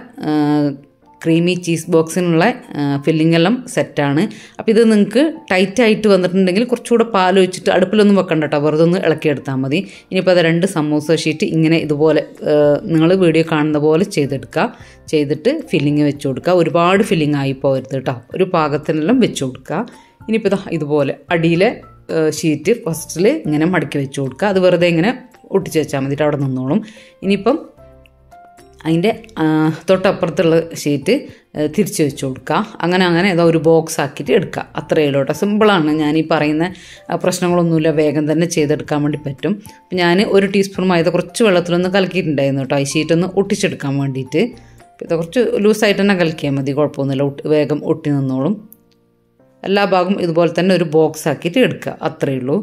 ക്രീമി ചീസ് ബോക്സിനുള്ള ഫില്ലിംഗ് എല്ലാം സെറ്റാണ് അപ്പോൾ ഇത് നിങ്ങൾക്ക് ടൈറ്റായിട്ട് വന്നിട്ടുണ്ടെങ്കിൽ കുറച്ചുകൂടെ പാൽ ഒഴിച്ചിട്ട് അടുപ്പിലൊന്നും വെക്കണ്ട കേട്ടോ വെറുതെ ഒന്ന് ഇളക്കിയെടുത്താൽ മതി ഇനിയിപ്പോൾ അത് രണ്ട് സമൂസ ഷീറ്റ് ഇങ്ങനെ ഇതുപോലെ നിങ്ങൾ വീഡിയോ കാണുന്ന പോലെ ചെയ്തെടുക്കുക ചെയ്തിട്ട് ഫില്ലിങ് വെച്ച് കൊടുക്കുക ഒരുപാട് ഫില്ലിംഗ് ആയി പോകരുത് കേട്ടോ ഒരു പാകത്തിനെല്ലാം വെച്ച് കൊടുക്കുക ഇനിയിപ്പോൾ ഇതാ ഇതുപോലെ അടിയിലെ ഷീറ്റ് ഫസ്റ്റിൽ ഇങ്ങനെ മടക്കി വെച്ച് കൊടുക്കുക അത് വെറുതെ ഇങ്ങനെ ഒട്ടിച്ച് വെച്ചാൽ മതിയിട്ട് അവിടെ നിന്നോളും ഇനിയിപ്പം അതിൻ്റെ തൊട്ടപ്പുറത്തുള്ള ഷീറ്റ് തിരിച്ച് വെച്ച് കൊടുക്കുക അങ്ങനെ അങ്ങനെ ഏതോ ഒരു ബോക്സ് ആക്കിയിട്ട് എടുക്കുക അത്രയേ ഉള്ളൂ കേട്ടോ സിമ്പിളാണ് ഞാൻ ഈ പറയുന്ന പ്രശ്നങ്ങളൊന്നുമില്ല വേഗം തന്നെ ചെയ്തെടുക്കാൻ വേണ്ടി പറ്റും അപ്പം ഞാൻ ഒരു ടീസ്പൂൺ മൈദ കുറച്ച് വെള്ളത്തിലൊന്ന് കലക്കിയിട്ടുണ്ടായിരുന്നു കേട്ടോ ഈ ഷീറ്റൊന്ന് ഒട്ടിച്ചെടുക്കാൻ വേണ്ടിയിട്ട് ഇത് കുറച്ച് ലൂസായിട്ട് തന്നെ കലക്കിയാൽ മതി കുഴപ്പമൊന്നുമില്ല ഒട്ടി വേഗം ഒട്ടി നിന്നോളും എല്ലാ ഭാഗവും ഇതുപോലെ തന്നെ ഒരു ബോക്സ് ആക്കിയിട്ട് എടുക്കുക അത്രയേ ഉള്ളൂ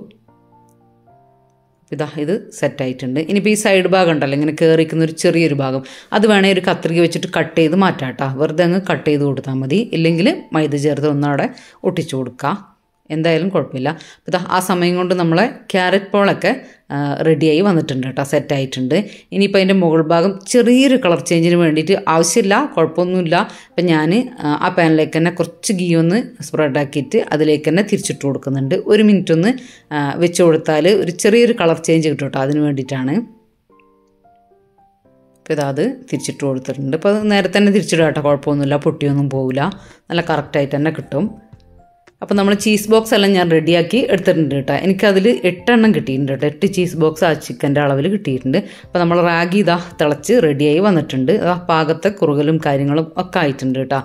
ഇതാ ഇത് സെറ്റായിട്ടുണ്ട് ഇനിയിപ്പോൾ ഈ സൈഡ് ഭാഗം ഉണ്ടല്ലോ ഇങ്ങനെ കയറിക്കുന്ന ഒരു ചെറിയൊരു ഭാഗം അത് വേണേൽ ഒരു കത്രിക വെച്ചിട്ട് കട്ട് ചെയ്ത് മാറ്റാം കേട്ടോ വെറുതെ അങ്ങ് കട്ട് ചെയ്ത് കൊടുത്താൽ മതി ഇല്ലെങ്കിൽ മൈദ ചേർത്ത് ഒന്നവിടെ ഒട്ടിച്ചു കൊടുക്കുക എന്തായാലും കുഴപ്പമില്ല ഇതാ ആ സമയം കൊണ്ട് നമ്മളെ ക്യാരറ്റ് പോളൊക്കെ റെഡിയായി വന്നിട്ടുണ്ട് കേട്ടോ സെറ്റായിട്ടുണ്ട് ഇനിയിപ്പോൾ അതിൻ്റെ മുകൾ ഭാഗം ചെറിയൊരു കളർ ചേഞ്ചിന് വേണ്ടിയിട്ട് ആവശ്യമില്ല കുഴപ്പമൊന്നുമില്ല അപ്പം ഞാൻ ആ പാനിലേക്ക് തന്നെ കുറച്ച് ഗീ ഒന്ന് സ്പ്രെഡാക്കിയിട്ട് അതിലേക്ക് തന്നെ തിരിച്ചിട്ട് കൊടുക്കുന്നുണ്ട് ഒരു മിനിറ്റ് ഒന്ന് വെച്ച് കൊടുത്താൽ ഒരു ചെറിയൊരു കളർ ചേഞ്ച് കിട്ടും കേട്ടോ അതിന് വേണ്ടിയിട്ടാണ് അപ്പോൾ ഇതാത് തിരിച്ചിട്ട് കൊടുത്തിട്ടുണ്ട് അപ്പോൾ അത് നേരത്തെ തന്നെ തിരിച്ചിടുക കേട്ടോ കുഴപ്പമൊന്നുമില്ല പൊട്ടിയൊന്നും പോവില്ല നല്ല കറക്റ്റായിട്ട് തന്നെ കിട്ടും അപ്പോൾ നമ്മൾ ചീസ് ബോക്സ് എല്ലാം ഞാൻ റെഡിയാക്കി എടുത്തിട്ടുണ്ട് കേട്ടോ എനിക്കതിൽ എട്ടെണ്ണം കിട്ടിയിട്ടുണ്ട് കേട്ടോ എട്ട് ചീസ് ബോക്സ് ആ ചിക്കൻ്റെ അളവിൽ കിട്ടിയിട്ടുണ്ട് അപ്പോൾ നമ്മൾ റാഗി ഇതാ തിളച്ച് റെഡിയായി വന്നിട്ടുണ്ട് ആ പാകത്തെ കുറുകലും കാര്യങ്ങളും ഒക്കെ ആയിട്ടുണ്ട് കേട്ടോ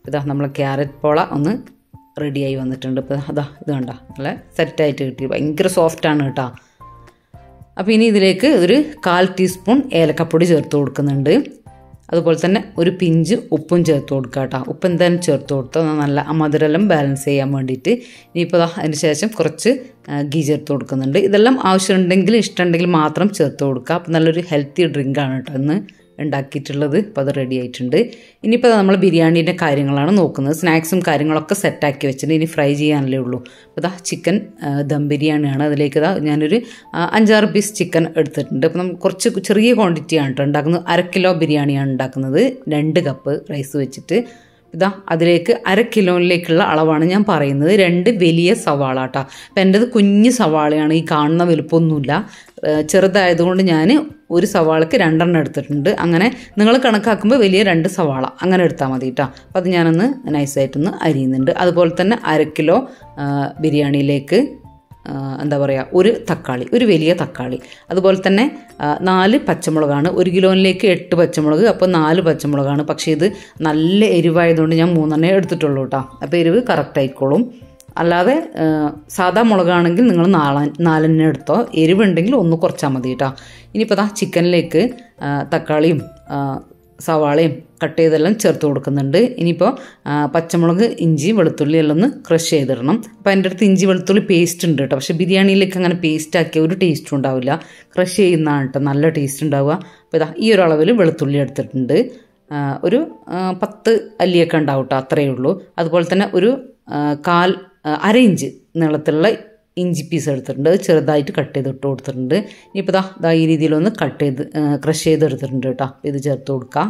ഇതാ നമ്മളെ ക്യാരറ്റ് പോള ഒന്ന് റെഡിയായി വന്നിട്ടുണ്ട് ഇപ്പോൾ അതാ ഇത് കണ്ട നല്ല സെറ്റായിട്ട് കിട്ടി ഭയങ്കര സോഫ്റ്റാണ് കേട്ടോ അപ്പോൾ ഇനി ഇതിലേക്ക് ഒരു കാൽ ടീസ്പൂൺ ഏലക്കപ്പൊടി ചേർത്ത് കൊടുക്കുന്നുണ്ട് അതുപോലെ തന്നെ ഒരു പിഞ്ച് ഉപ്പും ചേർത്ത് കൊടുക്കുക കേട്ടോ ഉപ്പ് എന്തായാലും ചേർത്ത് കൊടുത്താൽ നല്ല ആ മധുരമെല്ലാം ബാലൻസ് ചെയ്യാൻ വേണ്ടിയിട്ട് ഇനിയിപ്പോൾ ദാ അതിന് ശേഷം കുറച്ച് ആ, ഗീ ചേർത്ത് കൊടുക്കുന്നുണ്ട് ഇതെല്ലാം ആവശ്യമുണ്ടെങ്കിൽ ഇഷ്ടമുണ്ടെങ്കിൽ മാത്രം ചേർത്ത് കൊടുക്കുക അപ്പോൾ നല്ലൊരു ഹെൽത്തി ഡ്രിങ്കാണ് കേട്ടോ ഇന്ന് ഉണ്ടാക്കിയിട്ടുള്ളത് അപ്പോൾ അത് റെഡി ആയിട്ടുണ്ട് ഇനിയിപ്പോൾ നമ്മൾ ബിരിയാണീൻ്റെ കാര്യങ്ങളാണ് നോക്കുന്നത് സ്നാക്സും കാര്യങ്ങളൊക്കെ സെറ്റാക്കി വെച്ചിട്ടുണ്ട് ഇനി ഫ്രൈ ചെയ്യാനല്ലേ ഉള്ളൂ അപ്പോൾ ഇതാ ചിക്കൻ ദം ബിരിയാണിയാണ് അതിലേക്ക് ഇതാ ഞാനൊരു ആ, അഞ്ചാറ് പീസ് ചിക്കൻ എടുത്തിട്ടുണ്ട് അപ്പോൾ നമ്മൾ കുറച്ച് ചെറിയ ക്വാണ്ടിറ്റിയാണ് കേട്ടോ ഉണ്ടാക്കുന്നത് അര കിലോ ബിരിയാണിയാണ് ഉണ്ടാക്കുന്നത് രണ്ട് കപ്പ് റൈസ് വെച്ചിട്ട് ഇതാ അതിലേക്ക് അര കിലോയിലേക്കുള്ള അളവാണ് ഞാൻ പറയുന്നത് രണ്ട് വലിയ സവാള കേട്ടോ അപ്പം എൻ്റെത് കുഞ്ഞ് സവാളയാണ് ഈ കാണുന്ന വലുപ്പമൊന്നുമില്ല ഏഹ് ചെറുതായതുകൊണ്ട് ഞാൻ ഒരു സവാളക്ക് രണ്ടെണ്ണം എടുത്തിട്ടുണ്ട് അങ്ങനെ നിങ്ങൾ കണക്കാക്കുമ്പോൾ വലിയ രണ്ട് സവാള അങ്ങനെ എടുത്താൽ മതി കേട്ടോ അപ്പോൾ അത് ഞാനൊന്ന് നൈസായിട്ടൊന്ന് അരിയുന്നുണ്ട് അതുപോലെ തന്നെ അര കിലോ ആ, ബിരിയാണിയിലേക്ക് ആ, എന്താ പറയുക ഒരു തക്കാളി ഒരു വലിയ തക്കാളി അതുപോലെ തന്നെ ആ, നാല് പച്ചമുളകാണ് ഒരു കിലോയിലേക്ക് എട്ട് പച്ചമുളക് അപ്പോൾ നാല് പച്ചമുളകാണ് പക്ഷേ ഇത് നല്ല എരിവായതുകൊണ്ട് ഞാൻ മൂന്നെണ്ണേ എടുത്തിട്ടുള്ളൂ കേട്ടോ അപ്പോൾ എരിവ് കറക്റ്റ് ആയിക്കോളും അല്ലാതെ ആ, സാദാ മുളകാണെങ്കിൽ നിങ്ങൾ നാള നാലെണ്ണ എടുത്തോ എരിവുണ്ടെങ്കിൽ ഒന്ന് കുറച്ചാൽ മതി കേട്ടോ ഇനിയിപ്പോൾ ദാ ചിക്കനിലേക്ക് ആ, തക്കാളിയും ആ, സവാളയും കട്ട് ചെയ്തെല്ലാം ചേർത്ത് കൊടുക്കുന്നുണ്ട് ഇനിയിപ്പോൾ ആ, പച്ചമുളക് ഇഞ്ചി വെളുത്തുള്ളി എല്ലാം ഒന്ന് ക്രഷ് ചെയ്തിടണം അപ്പോൾ എൻ്റെ അടുത്ത് ഇഞ്ചി വെളുത്തുള്ളി പേസ്റ്റ് ഉണ്ട് കേട്ടോ പക്ഷേ ബിരിയാണിയിലേക്ക് അങ്ങനെ പേസ്റ്റ് ആക്കിയ ഒരു ടേസ്റ്റും ഉണ്ടാവില്ല ക്രഷ് ചെയ്യുന്നതാണ് കേട്ടോ നല്ല ടേസ്റ്റ് ഉണ്ടാവുക അപ്പോൾ ഇതാ ഈ ഒരു അളവിൽ വെളുത്തുള്ളി എടുത്തിട്ടുണ്ട് ആ, ഒരു ആ, പത്ത് അല്ലിയൊക്കെ ഉണ്ടാവും കേട്ടോ അത്രയേ ഉള്ളൂ അതുപോലെ തന്നെ ഒരു ആ, കാൽ ആ, അര ഇഞ്ച് നീളത്തിലുള്ള ഇഞ്ചി പീസ് എടുത്തിട്ടുണ്ട് അത് ചെറുതായിട്ട് കട്ട് ചെയ്ത് ഇട്ട് കൊടുത്തിട്ടുണ്ട് ഇനിയിപ്പോൾ ദാ ദാ ഈ രീതിയിലൊന്ന് കട്ട് ചെയ്ത് ക്രഷ് ചെയ്ത് എടുത്തിട്ടുണ്ട് കേട്ടോ ഇത് ചേർത്ത് കൊടുക്കാം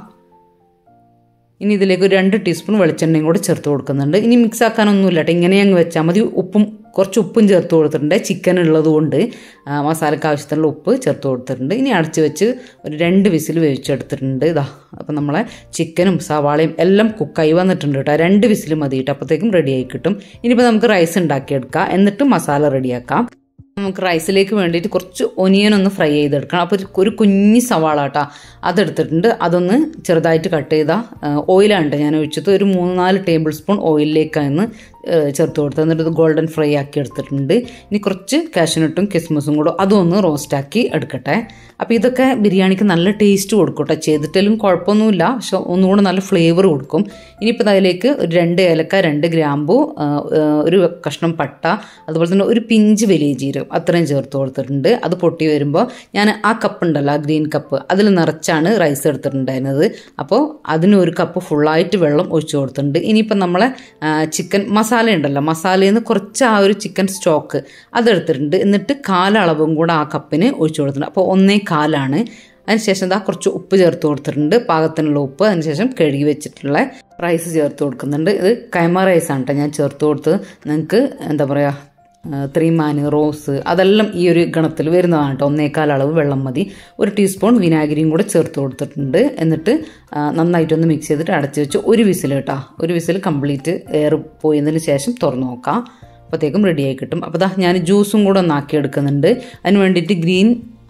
ഇനി ഇതിലേക്ക് ഒരു രണ്ട് ടീസ്പൂൺ വെളിച്ചെണ്ണയും കൂടെ ചേർത്ത് കൊടുക്കുന്നുണ്ട് ഇനി മിക്സ് ആക്കാനൊന്നുമില്ല കേട്ടോ ഇങ്ങനെ അങ്ങ് വെച്ചാൽ മതി ഉപ്പും കുറച്ച് ഉപ്പും ചേർത്ത് കൊടുത്തിട്ടുണ്ട് ചിക്കൻ ഉള്ളത് കൊണ്ട് ആ, മസാലയ്ക്ക് ആവശ്യത്തിനുള്ള ഉപ്പ് ചേർത്ത് കൊടുത്തിട്ടുണ്ട് ഇനി അടച്ച് വെച്ച് ഒരു രണ്ട് വിസിൽ വേവിച്ചെടുത്തിട്ടുണ്ട് ഇതാ അപ്പം നമ്മളെ ചിക്കനും സവാളയും എല്ലാം കുക്കായി വന്നിട്ടുണ്ട് കേട്ടോ രണ്ട് വിസിൽ മതി കേട്ടോ അപ്പോഴത്തേക്കും റെഡി ആയി കിട്ടും ഇനിയിപ്പോൾ നമുക്ക് റൈസ് ഉണ്ടാക്കിയെടുക്കാം എന്നിട്ട് മസാല റെഡിയാക്കാം നമുക്ക് റൈസിലേക്ക് വേണ്ടിയിട്ട് കുറച്ച് ഒനിയൻ ഒന്ന് ഫ്രൈ ചെയ്തെടുക്കണം അപ്പോൾ ഒരു- ഒരു കുഞ്ഞി സവാള കേട്ടോ അതെടുത്തിട്ടുണ്ട് അതൊന്ന് ചെറുതായിട്ട് കട്ട് ചെയ്ത ഓയിലാണ് ഞാൻ ഒഴിച്ചത് ഒരു മൂന്ന് നാല് ടേബിൾ സ്പൂൺ ഓയിലിലേക്കാണ് ചേർത്ത് കൊടുത്തത് എന്നിട്ട് ഇത് ഗോൾഡൻ ഫ്രൈ ആക്കി എടുത്തിട്ടുണ്ട് ഇനി കുറച്ച് കാഷ്യനട്ടും കിസ്മസും കൂടെ അതും ഒന്ന് റോസ്റ്റ് ആക്കി എടുക്കട്ടെ അപ്പോൾ ഇതൊക്കെ ബിരിയാണിക്ക് നല്ല ടേസ്റ്റ് കൊടുക്കും കേട്ടോ ചെയ്തിട്ടാലും കുഴപ്പമൊന്നുമില്ല പക്ഷെ ഒന്നുകൂടെ നല്ല ഫ്ലേവർ കൊടുക്കും ഇനിയിപ്പോൾ അതിലേക്ക് ഒരു രണ്ട് ഏലക്ക രണ്ട് ഗ്രാമ്പു ആ, ആ, ഒരു കഷ്ണം പട്ട അതുപോലെ തന്നെ ഒരു പിഞ്ച് വലിയ ജീരകം അത്രയും ചേർത്ത് കൊടുത്തിട്ടുണ്ട് അത് പൊട്ടി വരുമ്പോൾ ഞാൻ ആ കപ്പ് ഉണ്ടല്ലോ ആ ഗ്രീൻ കപ്പ് അതിൽ നിറച്ചാണ് റൈസ് എടുത്തിട്ടുണ്ടായിരുന്നത് അപ്പോൾ അതിന് ഒരു കപ്പ് ഫുള്ളായിട്ട് വെള്ളം ഒഴിച്ചു കൊടുത്തിട്ടുണ്ട് ഇനിയിപ്പോൾ നമ്മളെ ചിക്കൻ മസാല ഉണ്ടല്ലോ മസാലയിൽ നിന്ന് കുറച്ച് ആ ഒരു ചിക്കൻ സ്റ്റോക്ക് അതെടുത്തിട്ടുണ്ട് എന്നിട്ട് കാലളവും കൂടെ ആ കപ്പിന് ഒഴിച്ചു കൊടുത്തിട്ടുണ്ട് അപ്പോൾ ഒന്നേ കാലാണ് അതിനുശേഷം ഇതാ കുറച്ച് ഉപ്പ് ചേർത്ത് കൊടുത്തിട്ടുണ്ട് പാകത്തിനുള്ള ഉപ്പ് അതിനുശേഷം കഴുകി വെച്ചിട്ടുള്ള റൈസ് ചേർത്ത് കൊടുക്കുന്നുണ്ട് ഇത് കൈമ റൈസാണ് കേട്ടോ ഞാൻ ചേർത്ത് കൊടുത്തത് നിങ്ങൾക്ക് എന്താ പറയുക ത്രീമാന് റോസ് അതെല്ലാം ഈ ഒരു ഗണത്തിൽ വരുന്നതാണ് കേട്ടോ ഒന്നേക്കാൽ അളവ് വെള്ളം മതി ഒരു ടീസ്പൂൺ വിനാഗിരിയും കൂടെ ചേർത്ത് കൊടുത്തിട്ടുണ്ട് എന്നിട്ട് ആ, നന്നായിട്ടൊന്ന് മിക്സ് ചെയ്തിട്ട് അടച്ച് വെച്ച് ഒരു വിസിൽ കേട്ടോ ഒരു വിസിൽ കംപ്ലീറ്റ് എയർ പോയതിന് ശേഷം തുറന്നു നോക്കാം അപ്പോഴത്തേക്കും റെഡിയായി കിട്ടും അപ്പോൾ ദാ ഞാൻ ജ്യൂസും കൂടെ ഒന്ന് ആക്കി എടുക്കുന്നുണ്ട് അതിന് വേണ്ടിയിട്ട് ഗ്രീൻ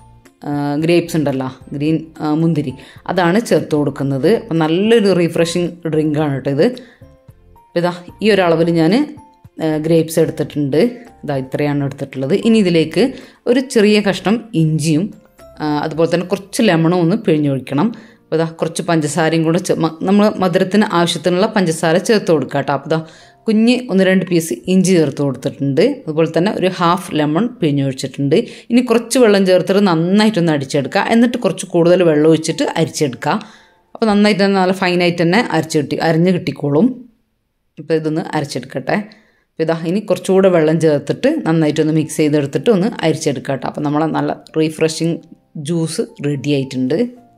ഗ്രേപ്സ് ഉണ്ടല്ലോ ഗ്രീൻ ആ, മുന്തിരി അതാണ് ചേർത്ത് കൊടുക്കുന്നത് അപ്പം നല്ലൊരു റീഫ്രഷിങ് ഡ്രിങ്കാണ് കേട്ടോ ഇത് അപ്പോൾ ഇതാ ഈ ഒരു അളവിൽ ഞാൻ ഗ്രേപ്സ് എടുത്തിട്ടുണ്ട് ഇതാ ഇത്രയാണ് എടുത്തിട്ടുള്ളത് ഇനി ഇതിലേക്ക് ഒരു ചെറിയ കഷ്ണം ഇഞ്ചിയും ആ, അതുപോലെ തന്നെ കുറച്ച് ലെമണും ഒന്ന് പിഴിഞ്ഞൊഴിക്കണം അപ്പോൾ ഇതാ കുറച്ച് പഞ്ചസാരയും കൂടെ നമ്മൾ മധുരത്തിന് ആവശ്യത്തിനുള്ള പഞ്ചസാര ചേർത്ത് കൊടുക്കുക കേട്ടോ അപ്പോൾ ഇതാ കുഞ്ഞ് ഒന്ന് രണ്ട് പീസ് ഇഞ്ചി ചേർത്ത് കൊടുത്തിട്ടുണ്ട് അതുപോലെ തന്നെ ഒരു ഹാഫ് ലെമൺ പിഴിഞ്ഞൊഴിച്ചിട്ടുണ്ട് ഇനി കുറച്ച് വെള്ളം ചേർത്തിട്ട് നന്നായിട്ടൊന്ന് അടിച്ചെടുക്കുക എന്നിട്ട് കുറച്ച് കൂടുതൽ വെള്ളം ഒഴിച്ചിട്ട് അരിച്ചെടുക്കുക അപ്പോൾ നന്നായിട്ട് തന്നെ നല്ല ഫൈനായിട്ട് തന്നെ അരച്ച് കിട്ടി അരിഞ്ഞ് കിട്ടിക്കോളും ഇപ്പോൾ ഇതൊന്ന് അരച്ചെടുക്കട്ടെ അപ്പോൾ ഇതാ ഇനി കുറച്ചുകൂടെ വെള്ളം ചേർത്തിട്ട് നന്നായിട്ടൊന്ന് മിക്സ് ചെയ്തെടുത്തിട്ട് ഒന്ന് അരിച്ചെടുക്കാം കേട്ടോ അപ്പോൾ നമ്മളെ നല്ല റീഫ്രഷിങ് ജ്യൂസ് റെഡി ആയിട്ടുണ്ട്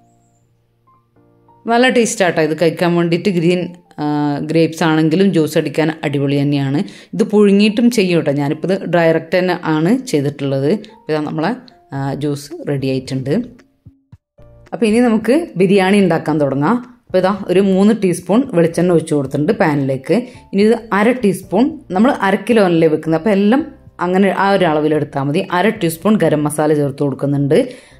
നല്ല ടേസ്റ്റാട്ടോ ഇത് കഴിക്കാൻ വേണ്ടിയിട്ട് ഗ്രീൻ ഗ്രേപ്സ് ആണെങ്കിലും ജ്യൂസ് അടിക്കാൻ അടിപൊളി തന്നെയാണ് ഇത് പുഴുങ്ങിയിട്ടും ചെയ്യും കേട്ടോ ഞാനിപ്പോൾ ഇത് ഡയറക്റ്റ് തന്നെ ആണ് ചെയ്തിട്ടുള്ളത് അപ്പോൾ ഇതാ നമ്മളെ ജ്യൂസ് റെഡി ആയിട്ടുണ്ട് അപ്പോൾ ഇനി നമുക്ക് ബിരിയാണി ഉണ്ടാക്കാൻ തുടങ്ങാം അപ്പോൾ ഇതാ ഒരു മൂന്ന് ടീസ്പൂൺ വെളിച്ചെണ്ണ ഒഴിച്ചു കൊടുത്തിട്ടുണ്ട് പാനിലേക്ക് ഇനി ഇത് അര ടീസ്പൂൺ നമ്മൾ അര കിലോ അല്ലേ വെക്കുന്നത് അപ്പോൾ എല്ലാം അങ്ങനെ ആ ഒരു അളവിലെടുത്താൽ മതി അര ടീസ്പൂൺ ഗരം മസാല ചേർത്ത് കൊടുക്കുന്നുണ്ട്